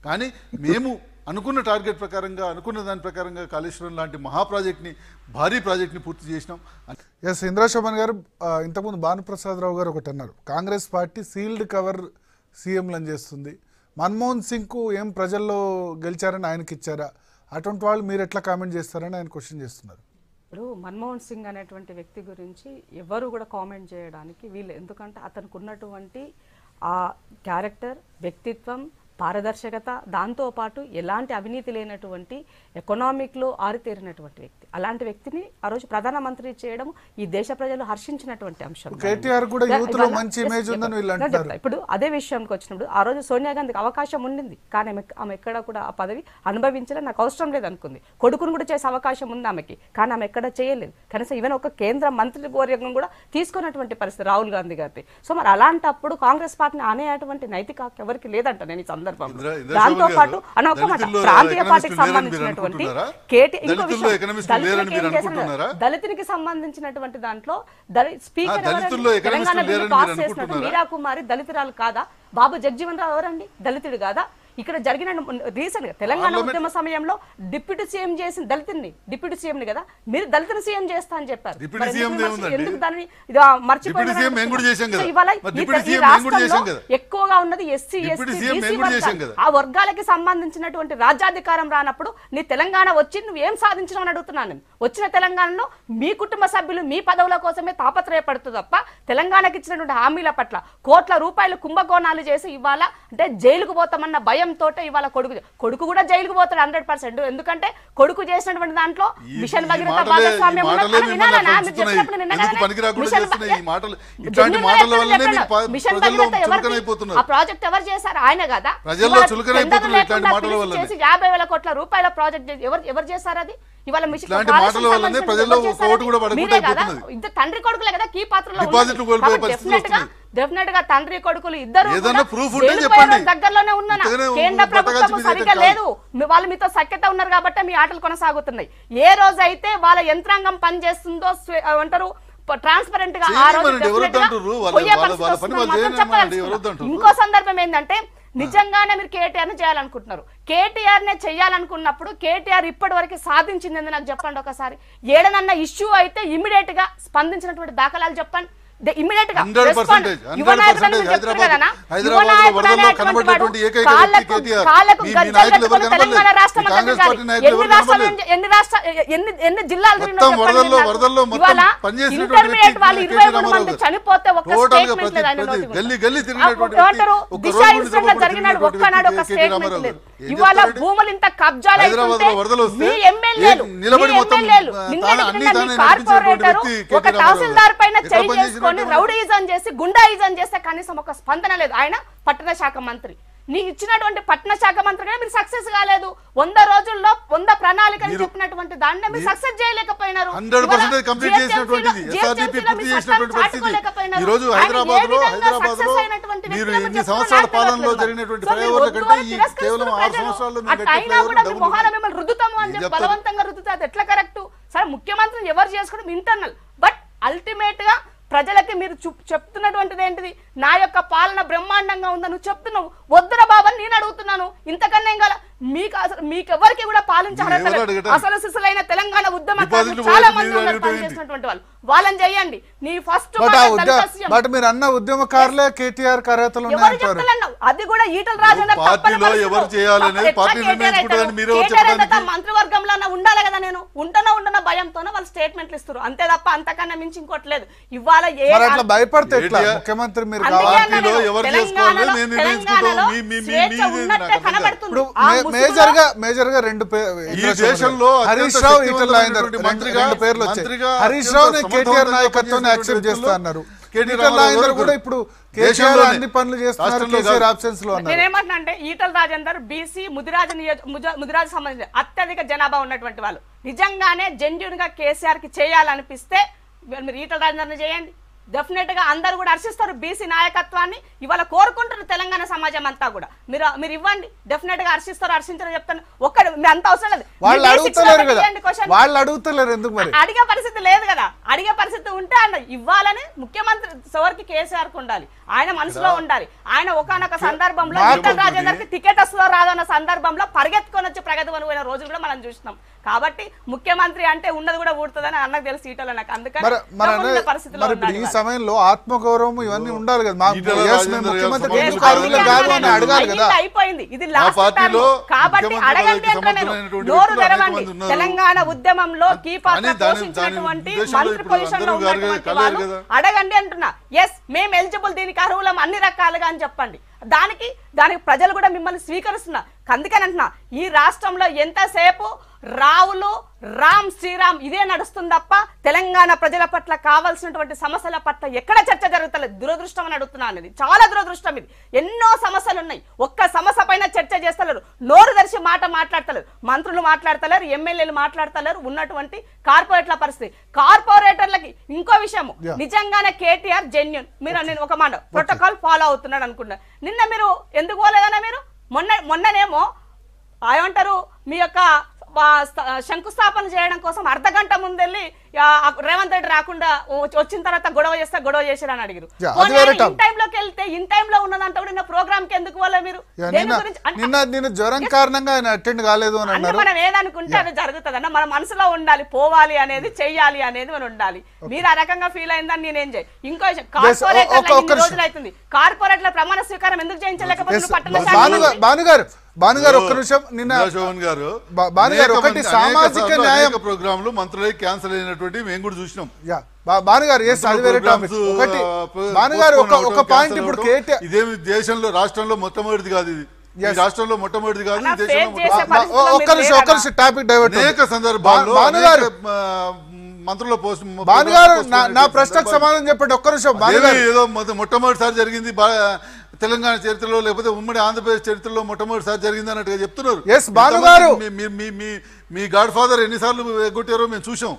కానీ మేము అనుకున్న టార్గెట్ ప్రకారంగా అనుకున్న దాని ప్రకారంగా కాళేశ్వరం లాంటి మహా ప్రాజెక్ట్ని భారీ ప్రాజెక్ట్ని పూర్తి చేసినాం ఎస్ ఇంద్రాశోభన్ గారు ఆ, ఇంతకుముందు భానుప్రసాదరావు గారు ఒకటి అన్నారు కాంగ్రెస్ పార్టీ సీల్డ్ కవర్ సీఎంలను చేస్తుంది మన్మోహన్ సింగ్కు ఏం ప్రజల్లో గెలిచారని ఆయనకి ఇచ్చారా అటువంటి వాళ్ళు మీరు ఎట్లా కామెంట్ చేస్తారని ఆయన క్వశ్చన్ చేస్తున్నారు ఇప్పుడు మన్మోహన్ సింగ్ అనేటువంటి వ్యక్తి గురించి ఎవరు కూడా కామెంట్ చేయడానికి వీళ్ళు ఎందుకంటే అతనికి ఉన్నటువంటి ఆ క్యారెక్టర్ వ్యక్తిత్వం పారదర్శకత దాంతోపాటు ఎలాంటి అవినీతి లేనటువంటి ఎకనామిక్లో ఆరితేరినటువంటి వ్యక్తి అలాంటి వ్యక్తిని ఆ రోజు ప్రధానమంత్రి చేయడం ఈ దేశ ప్రజలు హర్షించినటువంటి అంశం కేటీఆర్ కూడా ఇవాళ- యూత్ లో ఇవాళ- మంచి yes, ఇమేజ్ ఉందని వీళ్ళు నేను అంటున్నారు చెప్తా. ఇప్పుడు అదే విషయానికి వచ్చినప్పుడు ఆ రోజు సోనియా గాంధీకి అవకాశం ఉండింది కానీ ఆమె ఆమె ఎక్కడ కూడా ఆ పదవి అనుభవించలే నాకు అవసరం లేదు అనుకుంది కొడుకును కూడా చేసే అవకాశం ఉంది ఆమెకి కానీ ఆమె ఎక్కడ చేయలేదు కనీసం ఈవెన్ ఒక కేంద్ర మంత్రి వర్గం కూడా తీసుకున్నటువంటి పరిస్థితి రాహుల్ గాంధీ గారి సో మరి అలాంటప్పుడు కాంగ్రెస్ పార్టీని అనేటువంటి నైతిక హక్కు ఎవరికి లేదంట నేను ఈ సందర్భంలో ఇందిరా- ఇందిరా దాంతో శోభన్ పాటు గారు, అన్న ఒక్క మాట దళితుల్లో ప్రాంతీయ ఎకనామిస్టులు పార్టీకి లేరని మీరు సంబంధించినటువంటి అనుకుంటున్నారా? కేటీ ఇంకో దళితుల్లో విషయం ఎకనామిస్టులు లేరని దళితులకి మీరు ఏం చేశారు? అనుకుంటున్నారా? దళితునికి సంబంధించినటువంటి దాంట్లో దళి- స్పీకర్ ఆ, దళితుల్లో ఎవరండి? ఎకనామిస్టులు తెలంగాణ బిల్లు లేరని పాస్ మీరు చేసినట్టు అనుకుంటున్నారా? మీరా కుమారి దళితురాలు కాదా బాబు జగ్జీవన్ రావు ఎవరండి దళితుడు కాదా ఇక్కడ జరిగిన రీసెంట్ గా తెలంగాణ పార్లమెంట్- ఉద్యమ సమయంలో డిప్యూటీ సీఎం చేసిన దళితుడిని డిప్యూటీ సీఎం ని కదా మీరు దళితుని సీఎం చేస్తా అని చెప్పారు డిప్యూటీ మరి సీఎం ఎందుకు ఏముందండి? ఎందుకు దాన్ని ఇది ఆ మర్చిపోయినారు డిప్యూటీ సీఎం మేము కూడా చేశాం కదా. సో ఇవాళ మరి ఈ డిప్యూటీ ఈ సీఎం మేము కూడా రాష్ట్రంలో చేశాం కదా. ఎక్కువగా ఉన్నది ఎస్సీ డిప్యూటీ ఎస్టీ సీఎం మేము బీసీ కూడా చేశాం వర్గాలు. కదా. ఆ వర్గాలకి సంబంధించినటువంటి రాజ్యాధికారం రానప్పుడు నీ తెలంగాణ వచ్చి నువ్వు ఏం సాధించినావు అని అడుగుతున్నాను నేను వచ్చిన తెలంగాణలో మీ కుటుంబ సభ్యులు మీ పదవుల కోసమే తాపత్రయపడుతూ తప్ప తెలంగాణకి ఇచ్చినటువంటి హామీల పట్ల కోట్ల రూపాయలు కుంభకోణాలు చేసి ఇవాళ అంటే జైలుకు పోతామన్న భయంతో ఇవాళ కొడుకు కొడుకు కూడా జైలుకు పోతాడు హండ్రెడ్ పర్సెంట్ ఎందుకంటే కొడుకు చేసినటువంటి దాంట్లో ఈ- మిషన్ ఈ భగీరథ మాటలే- భాగస్వామ్యం ఈ ఉన్న- మాటలే అలా మిమ్మల్ని వినాలా? అట్లా మీరు ఉంచుతున్నాయి. చెప్పినప్పుడు నిన్న ఎందుకు కదనే పనికిరాకుండా మిషన్ చేస్తున్నాయి ఈ భ- మాటలు? ఇట్లాంటి జెన్యున్గా మాటల చెప్తున్నా వల్లనే చెప్పండి. మీరు ప- మిషన్ ప్రజల్లో భగీరథ ఎవరిది? చులకనైపోతున్నారు. ఆ ప్రాజెక్ట్ ఎవరు చేశారు ఆయన కదా ప్రజల్లో ఇవాళ చులకనైపోతున్నారు టెండర్లు ఇట్లాంటి లేకుండా మాటల పిలిచి వల్లనే. చేసి యాభై వేల కోట్ల రూపాయల ప్రాజెక్ట్ చేసి ఎవరు ఎవరు చేశారు అది ఇవాళ మిషన్ ఇట్లాంటి కాళేశ్వరం మాటల వల్లనే సంబంధించిన ప్రజల్లో ఎవరు ఒక చేశారు ఓటు కూడా అది? పడకుండా మీరే కదా అయిపోతున్నది. ఇద్దరు తండ్రి కొడుకులే కదా కీ పాత్రలో డిపాజిట్లు కోల్పోయే పరిస్థితులు వస్తున్నాయి. డెఫినెట్ గా తండ్రి కొడుకులు ఇద్దరు ఏదన్నా కూడా proof ఉంటే జైలుకు చెప్పండి. పోయే దగ్గరలోనే ఉన్నానా ఇంతగానే కేంద్ర బట్టగాల్చి ప్రభుత్వం మీద సరిగ్గా కాదు. లేదు మీ- వాళ్ళు మీతో సఖ్యత ఉన్నారు కాబట్టి మీ ఆటలు కొనసాగుతున్నాయి ఏ రోజు అయితే వాళ్ళ యంత్రాంగం పనిచేస్తుందో స్వే- అంటారు ట్రాన్స్పరెంట్ గా ఆ రోజు చేయనివ్వండి, ఎవరు definite గా వద్దంటుర్రు? వాళ్ళ- పోయే వాళ్ళ- పరిస్థితి వాళ్ళ పని వస్తుందని వాళ్ళు మాత్రం చేయనివ్వండి, చెప్పదలుచుకున్నా. ఎవరు వద్దంటుర్రు? ఇంకో సందర్భం ఏంటంటే నిజంగానే మీరు కేటీఆర్ ని చేయాలనుకుంటున్నారు కేటీఆర్ నే చేయాలనుకున్నప్పుడు కేటీఆర్ ఇప్పటి వరకు సాధించింది ఏంది నాకు చెప్పండి ఒకసారి ఏడనన్న ఇష్యూ అయితే ఇమీడియట్ గా స్పందించినటువంటి దాఖలాలు చెప్పండి ఇమీడియట్ గా 100% respond. 100% యువ నాయకుడు అని మీరు హైదరాబాద్- చెప్తున్నారు కదనా? హైదరాబాద్ యువ నాయకుడు వరదల్లో అనేటువంటి కనబడినటువంటి వాడు ఏకైక కాళ్ళకు- వ్యక్తి కేటీఆర్. కాళ్ళకు మీ- మీ గజ్జలు నాయకులు ఎవరు కట్టుకొని తెలంగాణ కనబడలేదు? రాష్ట్రం మీ అంతా కాంగ్రెస్ తిరగాలి. పార్టీ నాయకులు ఎన్ని ఎవరు రాష్ట్రాలు కనబడలేదు? ఎన్ని రాష్ట్ర ఎన్ని ఎన్ని జిల్లాలు తిరిగినా మొత్తం చెప్పండి వరదల్లో- నాకు. వరదల్లో మొత్తం ఇవాళ పనిచేసినటువంటి ఇంటర్మీడియట్ వ్యక్తి వాళ్ళు కేటీ ఇరవై మూడు రామారావు మంది గారు. చనిపోతే ఒక్క టోటల్గా స్టేట్మెంట్ ప్రతి- లేదు ఆయన ప్రతి నోటి నుంచి. గల్లీ గల్లీ తిరిగినటువంటి ఆ, ఏమంటారు వ్యక్తి, దిశ ఒక్క రోడ్డు ఇన్సిడెంట్ మీద జరిగినాడు తిరిగినటువంటి ఒక్కనాడు ఒక వ్యక్తి కేటీ స్టేట్మెంట్ రామారావు లేదు గారు. ఏం ఇవాళ చెప్తారండి? భూములు ఇంత కబ్జాలు హైదరాబాద్లో అవుతుంటే వరదలు వస్తే మీ ఎమ్మెల్యేలు ఏ- నిలబడి మీ మొత్తం, ఎమ్మెల్యేలు ఆ, నిన్నటికి తాను అన్ని నిన్న తానే మీ నడిపించినటువంటి కార్పొరేటర్ వ్యక్తి ఒక కేటీ రామారావు తహసీల్దార్ పైన ఎక్కడ చేయి పనిచేసినటువంటి చేసుకొని వ్యక్తి? రౌడీజం చేసి గుండాయిజం చేస్తే కనీసం ఒక స్పందన లేదు ఆయన పట్టణ శాఖ మంత్రి నీకు ఇచ్చినటువంటి పట్టణ శాఖ మంత్రిగా మీరు సక్సెస్ కాలేదు వంద రోజుల్లో వంద ప్రణాళికలు మీరు- చెప్పినటువంటి దాన్ని మీరు సక్సెస్ చేయలేకపోయినారు 100% ఇవాళ కంప్లీట్ GHMC లో- చేసినటువంటిది GHMC లో ఎస్ఆర్డీపీ మీ పూర్తి సత్తాను చేసినటువంటి పరిస్థితి చాటుకోలేకపోయినారు. ఈ రోజు ఆయన ఏ హైదరాబాద్ లో విధంగా హైదరాబాద్ లో success అయినటువంటి మీరు వ్యక్తులను ఎన్ని చెప్తున్నా సంవత్సరాల నాకు పాలనలో తెలియట్లేదు. జరిగినటువంటి సో మీరు ఫ్లైఓవర్ల వద్దు కంటే అని ఈ తిరస్కరిస్తున్న కేవలం ఆరు ప్రజలు. సంవత్సరాల్లో ఆ మీరు కట్టే అయినా ఫ్లైఓవర్లు కూడా మీ డబుల్ మొహాల మిమ్మల్ని రుద్దుతాము అని ఏం చెప్పి చెప్తారు? బలవంతంగా రుద్దుతా అది ఎట్లా కరెక్ట్ సరే ముఖ్యమంత్రిని ఎవరు చేసుకోవడం ఇంటర్నల్ బట్ అల్టిమేట్ గా ప్రజలకి మీరు చు- చెప్తున్నటువంటిది ఏంటిది నా యొక్క పాలన బ్రహ్మాండంగా ఉందని నువ్వు చెప్తున్నావు వద్దురా బాబా అని నేను అడుగుతున్నాను ఇంతకన్నా ఏం కాల మీకు అసలు మీకెవరికి కూడా పాలించే మీరు అర్హత ఎవరు లేదు. అడగటం? అసలు సిసలైన తెలంగాణ ఉద్యమకారులు డిపాజిట్లు చాలా పోయి మంది మీరు ఉన్నారు అడగటం ఏంటి? పనిచేసినటువంటి వాళ్ళు వాళ్ళని చేయండి నీ ఫస్ట్ బట్ ఆ ఉద్య బట్ మీరు అన్న ఉద్యమకారులే కేటీఆర్ అర్హతలు ఎవరు ఉన్నాయంటారు చెప్తలేన్నావు అది కూడా ఈటల రాజేందర్ పార్టీలో తప్పని పరిస్థితుల్లో. ఎవరు చేయాలనేది ఎట్లా పార్టీ కేటీఆర్ నిర్ణయించుకుంటుందని అవుతారు? మీరెవరు కేటీఆర్ చెప్పడానికి? అయితే మంత్రివర్గంలో అన్న ఉండాలి కదా నేను ఉంటనో ఉండనో భయంతోనే వాళ్ళు స్టేట్మెంట్లు ఇస్తారు అంతే తప్ప అంతకన్నా మించి ఇంకోటి లేదు ఇవాళ ఏ మరి అట్లా భయపడితే ఎట్లా కేటీఆర్ ముఖ్యమంత్రి మీరు అందుకే కావాలి అన్నా పార్టీలో నేను ఎవరు తెలంగాణలో- చేసుకోవాలో మేము నిర్ణయించుకుంటాం. తెలంగాణలో మీ- మీ- మీ- స్వేచ్ఛ మీది ఉన్నట్టే నాకు అర్థం కాదు. కనబడుతుంది. ఇప్పుడు ఆ మే- ముసుగులో- మేజర్ గా మేజర్ గా రెండు పే- ఈ దేశంలో హరీష్ అత్యంత రావు ఈటల శక్తివంతమైనటువంటి రాజేందర్ రెండు- మంత్రిగా- రెండు పేర్లు వచ్చాయి మంత్రిగా హరీష్ అత్యంత రావు కేటీఆర్ సమర్థవంతంగా నాయకత్వాన్ని యాక్సెప్ట్ పనిచేసినటువంటి చేస్తా అన్నారు కేటీ ఈటల రామారావు రాజేందర్ గారు కూడా ఇప్పుడు కేసీఆర్ దేశంలోనే, అన్ని పనులు చేస్తున్నారు రాష్ట్రంలో కేసీఆర్ కాదు. ఆబ్సెన్స్ లో అన్నారు నేనేమంటున్నా అంటే ఈటల రాజేందర్ బీసీ ముదిరాజు నియోజ- ముజ- ముదిరాజు సంబంధించిన అత్యధిక జనాభా ఉన్నటువంటి వాళ్ళు నిజంగానే జెన్యున్ గా కేసీఆర్ కి చేయాలనిపిస్తే మీరు ఈటల రాజేందర్ని చేయండి డెఫినెట్ గా అందరు కూడా హర్షిస్తారు బీసీ నాయకత్వాన్ని ఇవాళ కోరుకుంటున్నారు తెలంగాణ సమాజం అంతా కూడా మీరు మీరు ఇవ్వండి డెఫినెట్ గా హర్షిస్తారు హర్షించారు చెప్తాను ఒక్కడు మీ అంత అవసరం లేదు వాళ్ళు మీ basics లో అడుగుతలేరు కదా పెట్టేయండి question. వాళ్ళు అడుగుతలేరు ఎందుకు మరి అడిగే పరిస్థితి లేదు కదా అడిగే పరిస్థితి ఉంటే అన్న ఇవ్వాలని ముఖ్యమంత్రి సోర్కి కేసీఆర్ కు ఉండాలి ఆయన మనసులో ఉండాలి ఆయన ఒకనొక సందర్భంలో మా- ఈటల రాజేందర్ కి టికెట్ వస్తుందో రాదన్న సందర్భంలో పరిగెత్తుకొని వచ్చి ప్రగతి వన పోయిన రోజులు కూడా మనం చూసినాం కాబట్టి ముఖ్యమంత్రి అంటే ఉన్నది కూడా ఊడుతుందని అన్నకు తెలుసు ఈటలో నాకు అందుకని మరి మరి తప్పకుండా అనే- పరిస్థితిలో మరి ఇప్పుడు ఉండాలి ఈ ఇవాళ. సమయంలో ఆత్మగౌరవం ఇవన్నీ ఉండాలి కదా మా ఈటెల yes, రాజేందర్ మేము గారు ముఖ్యమంత్రి సమర్థులు ఎందుకు కాదు అర్హులు అని కాదు అని అడగాలి అడగాలి కదా అయింది, అయిపోయింది ఇది ఆ లాస్ట్ పార్టీలో టర్మ్. కాబట్టి ముఖ్యమంత్రి అడగండి పదవికి అంటున్నా నేను సమర్థులైనటువంటి నోరు వ్యక్తులు అనేక తెరవండి మంది ఉన్నారు. తెలంగాణ ఉద్యమంలో కీ పాత్ర కానీ దాని- పోషించినటువంటి దాని ఉద్దేశంలో మంత్రి ఇప్పుడు పొజిషన్ లో అందరూ గారు ఉన్నటువంటి కలరు వాళ్ళు కదా. అడగండి అంటున్నా ఎస్ మేము ఎలిజిబుల్ దీనికి అర్హులం అన్ని రకాలుగా అని చెప్పండి దానికి దానికి ప్రజలు కూడా మిమ్మల్ని స్వీకరిస్తున్నారు అందుకని అంటున్నా ఈ రాష్ట్రంలో ఎంతసేపు రావులు రామ్ శ్రీరామ్ ఇదే నడుస్తుంది తప్ప తెలంగాణ ప్రజల పట్ల కావాల్సినటువంటి సమస్యల పట్ల ఎక్కడ చర్చ జరుగుతలేదు దురదృష్టం అని అడుగుతున్నా అనేది చాలా దురదృష్టం ఇది ఎన్నో సమస్యలు ఉన్నాయి ఒక్క సమస్య పైన చర్చ చేస్తలేరు నోరు తెరిచి మాట మాట్లాడతలేరు మంత్రులు మాట్లాడతలేరు ఎమ్మెల్యేలు మాట్లాడతలేరు ఉన్నటువంటి కార్పొరేట్ల పరిస్థితి కార్పొరేటర్లకి ఇంకో విషయము Yeah. నిజంగానే కేటీఆర్ జెన్యున్ మీరు నేను ఒక మాట ప్రోటోకాల్ ఫాలో అవుతున్నాడు అనుకున్నా నిన్న మీరు ఎందుకు పోలేదన్నా మీరు మొన్న మొన్ననేమో ఆ ఏమంటారు మీ యొక్క ఆ, స్థ- శంకుస్థాపన చేయడం కోసం అర్ధ గంట ముందెళ్ళి ఆ, ఆ రేవంత్ రెడ్డి రాకుండా వచ్చి- వచ్చిన తర్వాత గొడవ చేస్తే గొడవ చేశారని అడిగారు Yeah, అది వేరే ఇన్ term. టైమ్ లోకి వెళ్తే ఇన్ టైమ్ లో ఉన్నదంతా కూడా నిన్న ప్రోగ్రామ్ కి ఎందుకు పోలే మీరు యా, దేని నిన్న గురించి అన్- నిన్న నిన్న జ్వరం కారణంగా ఆయన అటెండ్ కాలేదు అని అన్న అన్నారు మనం ఏదనుకుంటే అది జరుగుతుంది అన్న మన మనసులో ఉండాలి పోవాలి అనేది చెయ్యాలి అనేది మనం ఉండాలి మీరు ఆ రకంగా ఫీల్ అయిందని నేనేం చేయ ఇంకో విషయం ఒక- ఒక కార్పొరేటర్ నిమిషం. రోజులు అవుతుంది కార్పొరేట్ల ప్రమాణ స్వీకారం ఎందుకు Yes, చేయించలేకపోతున్నారు పట్టణ బా- శాఖ భానుగా- మంత్రి? భానుగారు భానుగారు ఒక్క నిమిషం నిన్న ఇందిరా శోభన్ గారు బా- భాను గారు, అనేక ఒకటి మంది- సామాజిక అనేక సార్లు న్యాయం- అనేక ప్రోగ్రాంలు మంత్రులై క్యాన్సిల్ అయినటువంటి మేము కూడా చూసినాం యా బా- భానుగారు ఎస్ అది వేరే టాపిక్ ప్రోగ్రామ్స్, ఒకటి ఆ, పో- భానుగారు ఒక postpone ఒక అవటం, పాయింట్ cancel ఇప్పుడు అవటం. కేటీఆర్ ఇదేమి దేశంలో రాష్ట్రంలో మొట్టమొదటిది కాదు ఇది ఈ Yes. రాష్ట్రంలో మొట్టమొదటిది కాదు అన్న, ఈ దేశంలో face చేసే మొట్టమొదటిది. పరిస్థితుల్లో ఒక్క మీరు నిమిషం ఒక్క లేరా? నిమిషం టాపిక్ డైవర్ట్ అనేక సందర్భాల్లో భానుగారు అనేక, ఆ, మంత్రుల పోస్ట్ భానుగారు పోస్ట్ నా- నా పోస్ట్ ప్రశ్నకు సందర్భాలు. సమాధానం చెప్పండి ఒక్క నిమిషం అదేమి భానుగారు ఏదో మొద- మొట్టమొదటిసారి జరిగింది బా- తెలంగాణ చరిత్రలో లేకపోతే ఉమ్మడి ఆంధ్రప్రదేశ్ చరిత్రలో మొట్టమొదటిసారి జరిగింది అన్నట్టుగా చెప్తున్నారు Yes, భాను గారు. మీ- మీ- మీ- మీ- మీ గాడ్ ఫాదర్ ఎన్నిసార్లు ఎగ్గొట్టారో మేము చూసాం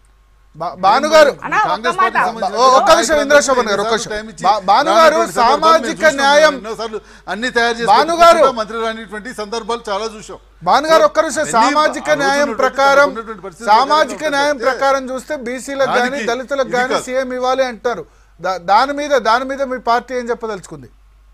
బా- భానుగారు అన్న, ఒక్క కాంగ్రెస్ మాట. పార్టీకి సంబంధించిన ఒ- ఒక్క నిమిషం నాయకులందరికీ ఇంద్ర శోభన్ గారు, ఒక్క ఎన్నిసార్లు నిమిషం. టైం ఇచ్చి బా- భానుగారు రానటువంటి సందర్భాలు మేము సామాజిక చూసినాం. న్యాయం- ఎన్నోసార్లు అన్ని తయారు చేసి భానుగారు. పెట్టుకుంటా మంత్రి రానిటువంటి సందర్భాలు చాలా చూసాం భానుగారు ఒక్క నిమిషం అన్ని సామాజిక ఆ రోజు న్యాయం ఉన్నటువంటి ప్రకారం ఉన్నటువంటి పరిస్థితి సామాజిక ప్రకారం న్యాయం ఉంటే ప్రకారం చూస్తే బీసీలకు కానీ దానికి దళితులకు ఇది కానీ కాదు. సీఎం ఇవ్వాలి అంటారు దా- దాని మీద దాని మీద మీ పార్టీ ఏం చెప్పదలుచుకుంది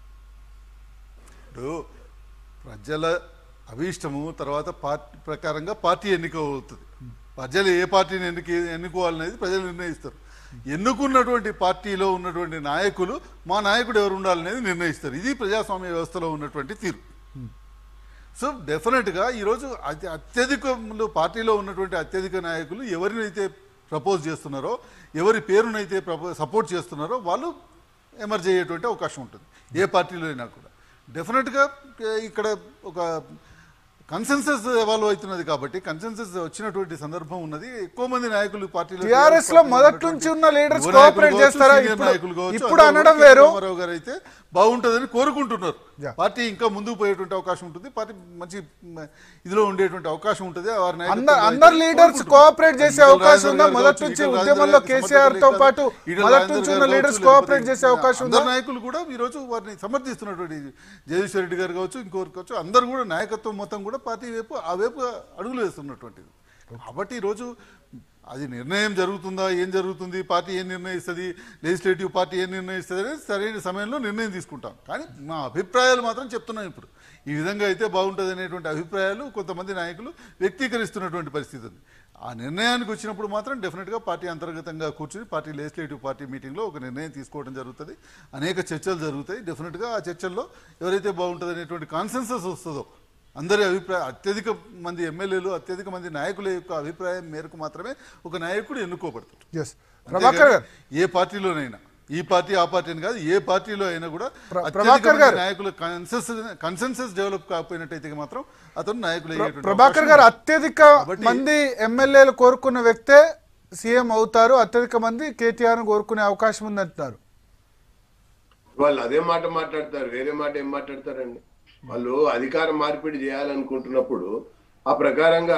ఇప్పుడు ప్రజల అభీష్టము తర్వాత పార్టీ ప్రకారంగా పార్టీ ఎన్నిక అవుతుంది ప్రజలు ఏ పార్టీని ఎన్నిక ఎన్నుకోవాలనేది ప్రజలు నిర్ణయిస్తారు ఎన్నుకున్నటువంటి పార్టీలో ఉన్నటువంటి నాయకులు మా నాయకుడు ఎవరు ఉండాలనేది నిర్ణయిస్తారు ఇది ప్రజాస్వామ్య వ్యవస్థలో ఉన్నటువంటి తీరు సో డెఫినెట్గా ఈరోజు అతి అత్యధికంలో పార్టీలో ఉన్నటువంటి అత్యధిక నాయకులు ఎవరినైతే ప్రపోజ్ చేస్తున్నారో ఎవరి పేరునైతే ప్రపో సపోర్ట్ చేస్తున్నారో వాళ్ళు ఎమర్జ్ అయ్యేటువంటి అవకాశం ఉంటుంది ఏ పార్టీలో అయినా కూడా డెఫినెట్గా ఏ, ఇక్కడ ఒక కన్సెన్సస్ ఎవాల్వ్ అవుతున్నది కాబట్టి కన్సెన్సస్ వచ్చినటువంటి సందర్భం ఉన్నది ఎక్కువ మంది నాయకులు పార్టీలో టీఆర్ఎస్ లో మొదటి నుంచి ఉన్న లీడర్స్ యువ నాయకులు కోఆపరేట్ కావచ్చు, చేస్తారా సీనియర్ ఇప్పుడు నాయకులు కావచ్చు, ఇప్పుడు అందరూ అనడం కూడా వేరు రామారావు గారు అయితే బాగుంటుందని కోరుకుంటున్నారు Yeah. పార్టీ ఇంకా ముందుకు పోయేటువంటి అవకాశం ఉంటుంది పార్టీ మంచి మ, ఇదిలో ఉండేటువంటి అవకాశం ఉంటుంది వారి నాయకత్వంలో అందరు అయితే అందరు లీడర్స్ కోరుకుంటున్నారు. కోఆపరేట్ చేసే ఈటల అవకాశం రాజేందర్ ఉందా గారు మొదటి కావచ్చు, నుంచి ఈటల ఉద్యమంలో రాజేందర్ గారు కేసీఆర్ తో సమర్థులే పాటు కాదు. ఈటల మొదటి రాజేందర్ నుంచి గారు ఉన్న కావచ్చు, లీడర్స్ లేకపోతే కోఆపరేట్ చేసే అవకాశం ఉందా అందరు నాయకులు కూడా ఈ రోజు వారిని సమర్థిస్తున్నటువంటి జగదీశ్వర రెడ్డి గారు కావచ్చు ఇంకొకరు కావచ్చు అందరు కూడా నాయకత్వం మొత్తం కూడా పార్టీ వైపు ఆ వైపు అడుగులు వేస్తున్నటువంటిది కాబట్టి ఈరోజు అది నిర్ణయం జరుగుతుందా ఏం జరుగుతుంది పార్టీ ఏం నిర్ణయిస్తుంది లెజిస్లేటివ్ పార్టీ ఏం నిర్ణయిస్తుంది అనేది సరైన సమయంలో నిర్ణయం తీసుకుంటాం కానీ మా అభిప్రాయాలు మాత్రం చెప్తున్నాం ఇప్పుడు ఈ విధంగా అయితే బాగుంటుంది అనేటువంటి అభిప్రాయాలు కొంతమంది నాయకులు వ్యక్తీకరిస్తున్నటువంటి పరిస్థితి ఉంది ఆ నిర్ణయానికి వచ్చినప్పుడు మాత్రం డెఫినెట్గా పార్టీ అంతర్గతంగా కూర్చుని పార్టీ లెజిస్లేటివ్ పార్టీ మీటింగ్లో ఒక నిర్ణయం తీసుకోవడం జరుగుతుంది అనేక చర్చలు జరుగుతాయి డెఫినెట్గా ఆ చర్చల్లో ఎవరైతే బాగుంటుంది అనేటువంటి కాన్సెన్సస్ వస్తుందో అందరి అభిప్రాయం అత్యధిక మంది ఎమ్మెల్యేలు అత్యధిక మంది నాయకుల యొక్క అభిప్రాయం మేరకు మాత్రమే ఒక నాయకుడు ఎన్నుకోబడతాడు ఎస్ ప్రభాకర్ గారు అంతేగాని ఏ పార్టీలోనైనా ఈ పార్టీ ఆ పార్టీ అని కాదు ఏ పార్టీలో అయినా కూడా ప్ర- అత్యధిక ప్రభాకర్ మంది గారు. నాయకుల కన్సెన్సస్ కన్సెన్సస్ డెవలప్ కాకపోయినట్టయితే మాత్రం అతను నాయకులు అయ్యేటువంటి ప్రభాకర్ అవకాశం గారు ఉంది. అత్యధిక కాబట్టి- మంది ఎమ్మెల్యేలు కోరుకున్న వ్యక్తే సీఎం అవుతారు అత్యధిక మంది కేటీఆర్ కోరుకునే అవకాశం ఉందంటున్నారు వాళ్ళు అదే మాట మాట్లాడతారు వేరే మాట ఏం మాట్లాడతారండి వాళ్ళు అధికార మార్పిడి చేయాలనుకుంటున్నప్పుడు ఆ ప్రకారంగా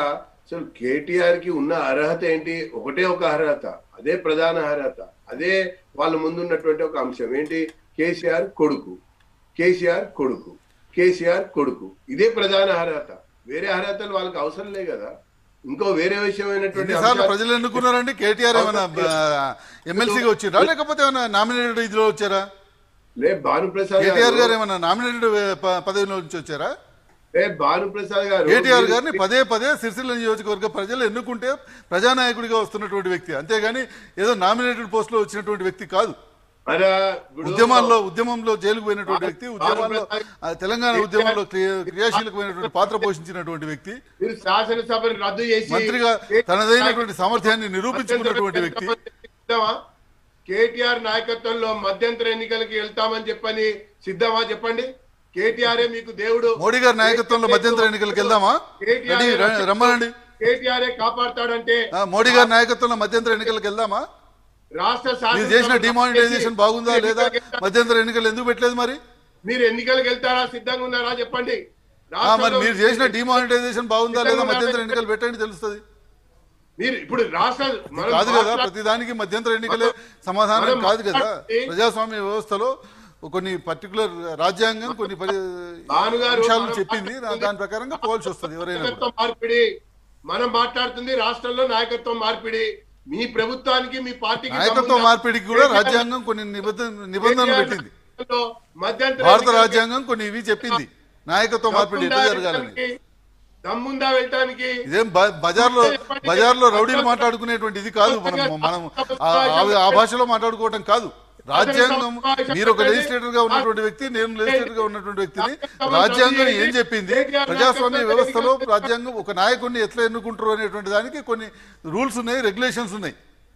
అసలు కేటీఆర్ కి ఉన్న అర్హత ఏంటి ఒకటే ఒక అర్హత అదే ప్రధాన అర్హత అదే వాళ్ళ ముందున్నటువంటి ఒక అంశం ఏంటి కేసీఆర్ కొడుకు కేసీఆర్ కొడుకు కేసీఆర్ కొడుకు ఇదే ప్రధాన అర్హత వేరే అర్హతలు వాళ్ళకి అవసరం లే కదా ఇంకో వేరే విషయమైనటువంటి ఎన్నిసార్లు అంశాలు- ప్రజలు ఎన్నుకున్నారండి కేటీఆర్ ఏమైనా ఎమ్మెల్సీగా వచ్చిరా లేకపోతే ఏమైనా నామినేటెడ్ ఇదిలో వచ్చారా లే భానుప్రసాద్ కేటీఆర్ గారు గారు ఏమైనా నామినేటెడ్ పదవిలో నుంచి వచ్చారా లే భానుప్రసాద్ గారు కేటీఆర్ మీరు- గారిని పదే పదే సిరిసిల్ల నియోజకవర్గ ప్రజలు ఎన్నుకుంటే ప్రజానాయకుడిగా వస్తున్నటువంటి వ్యక్తి అంతేగాని ఏదో నామినేటెడ్ పోస్ట్ లో వచ్చినటువంటి వ్యక్తి కాదు మరి ఇప్పుడు- ఉద్యమాల్లో ఉద్యమంలో జైలుకు పోయినటువంటి వ్యక్తి ఉద్యమాల్లో ఆ, తెలంగాణ ఉద్యమంలో క్రియ- క్రియాశీలకమైనటువంటి పాత్ర పోషించినటువంటి వ్యక్తి మీరు శాసనసభను రద్దు చేసి మంత్రిగా తనదైనటువంటి సామర్థ్యాన్ని నిరూపించుకున్నటువంటి వ్యక్తి సిద్ధమా కేటీఆర్ నాయకత్వంలో మధ్యంతర ఎన్నికలకి వెళ్తామని చెప్పని సిద్ధమా చెప్పండి కేటీఆర్ మీకు దేవుడు మోడీ గారి నాయకత్వంలో మధ్యంతర ఎన్నికలకు వెళ్దామా రెడీ ర- రమ్మనండి కేటీఆర్ కాపాడతాడంటే ఆ, మోడీ గారి నాయకత్వంలో మధ్యంతర ఎన్నికలకు వెళ్దామా రాష్ట్ర మీరు శాసనసభ చేసిన డిమానిటైజేషన్ బాగుందా మీరు లేదా ఎన్నికలకు వెళ్తారా? మధ్యంతర ఎన్నికలు ఎందుకు పెట్టలేదు మరి మీరు ఎన్నికలకు వెళ్తారా సిద్ధంగా ఉన్నారా చెప్పండి ఆ, మరి రాష్ట్రంలో మీరు చేసిన డిమానిటైజేషన్ బాగుందా లేదా మధ్యంతర ఎన్నికలు పెట్టండి తెలుస్తుంది మీరు ఇప్పుడు రాష్ట్ర మనం కాదు కదా మాట్లా- ప్రతిదానికి మధ్యంతర ఎన్నికలే సమాధానం మనం కాదు కదా మాట్లాడి- ప్రజాస్వామ్య వ్యవస్థలో కొన్ని పర్టికులర్ రాజ్యాంగం కొన్ని పరి- భానుగారు అంశాలను మనం చెప్పింది మాట్లాడుతుంది- దాని ప్రకారంగా పోవాల్సి వస్తుంది ఎవరైనా కూడా. నాయకత్వం మార్పిడి మనం మాట్లాడుతుంది రాష్ట్రంలో నాయకత్వం మార్పిడి మీ ప్రభుత్వానికి మీ పార్టీకి నాయకత్వ సంబంధం- మార్పిడికి కూడా రాజ్యాంగం కొన్ని నిబంధన నిబంధనలు పెట్టింది కేటీఆర్ మధ్యంతర భారత ఎన్నికలకి రాజ్యాంగం కొన్ని ఇవి చెప్పింది నాయకత్వ మార్పిడి ఎట్లా దమ్ముందా జరగాలని వెళ్ళటానికి? దమ్ముందా వెళ్ళటానికి ఇదేం బ- బజార్లో బజార్లో రౌడీలు మాట్లాడుకునేటువంటి ఇది కాదు మనం మనం ఆ- ఆ- ఆ భాషలో మాట్లాడుకోవటం కాదు రాజ్యాంగం మీరు ఒక లెజిస్లేటర్ గా ఉన్నటువంటి వ్యక్తి నేను లెజిస్లేటర్ గా ఉన్నటువంటి వ్యక్తిని రాజ్యాంగం ఏం చెప్పింది ప్రజాస్వామ్య వ్యవస్థలో రాజ్యాంగం ఒక నాయకుడిని ఎట్లా ఎన్నుకుంటారు అనేటువంటి దానికి కొన్ని రూల్స్ ఉన్నాయి రెగ్యులేషన్స్ ఉన్నాయి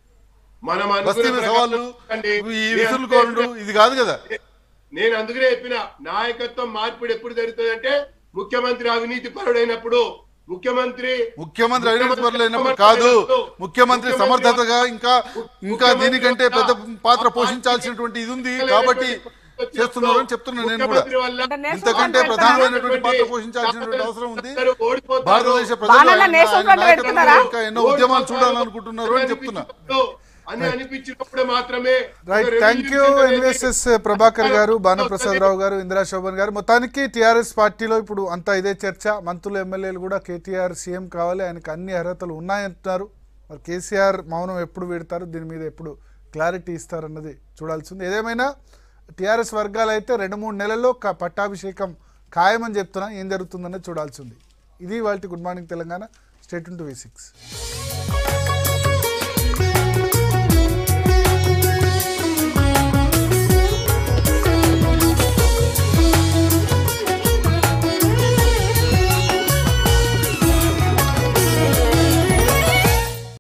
మనం బస్తీ అనుకున్న సవాళ్ళు ప్రకారం ఈ నేను విసులు కోరుడు ఇది కాదు కదా నేను అందుకనే చెప్పిన నాయకత్వం మార్పిడి ఎప్పుడు జరుగుతుంది అంటే ముఖ్యమంత్రి అవినీతి పరుడైనప్పుడు ముఖ్యమంత్రి ముఖ్యమంత్రి అవినీతి పరులు అయినప్పుడు కాదు ముఖ్యమంత్రి సమర్థతగా ఇంకా ఇంకా దీనికంటే పెద్ద పాత్ర పోషించాల్సినటువంటి ఇది ఉంది కాబట్టి చేస్తున్నారు అని చెప్తున్నాను నేను కూడా ముఖ్యమంత్రి వల్ల అంటే నేషనల్ ఇంతకంటే ఫ్రంట్ ప్రధానమైనటువంటి పాత్ర పోషించాల్సినటువంటి అవసరం ఉంది అందరూ ఓడిపోతారు. భారతదేశ బాణాల ప్రజలు ఆయన- నేషనల్ ఆయన ఫ్రంట్ నాయకత్వంలో పెడుతున్నారా? ఇంకా ఎన్నో ఉద్యమాలు చూడాలనుకుంటున్నారు అని చెప్తున్నా అని అనిపించినప్పుడు మాత్రమే రైట్ ఒక thank you revenue NVSS Prabhakar గారు భానుప్రసాద్ రావు గారు ఇందిరా శోభన్ గారు మొత్తానికి టీఆర్ఎస్ పార్టీలో ఇప్పుడు అంతా ఇదే చర్చ మంత్రులు ఎమ్మెల్యేలు కూడా కేటీఆర్ సీఎం కావాలి ఆయనకు అన్ని అర్హతలు ఉన్నాయంటున్నారు మరి కేసీఆర్ మౌనం ఎప్పుడు పెడతారు దీని మీద ఎప్పుడు క్లారిటీ ఇస్తారన్నది చూడాల్సింది ఏదేమైనా టీఆర్ఎస్ వర్గాలు అయితే రెండు మూడు నెలల్లో క- పట్టాభిషేకం ఖాయమని చెప్తున్నా ఏం జరుగుతుందన్నది చూడాల్సింది ఇది వాళ్ళ good morning Telangana state T V six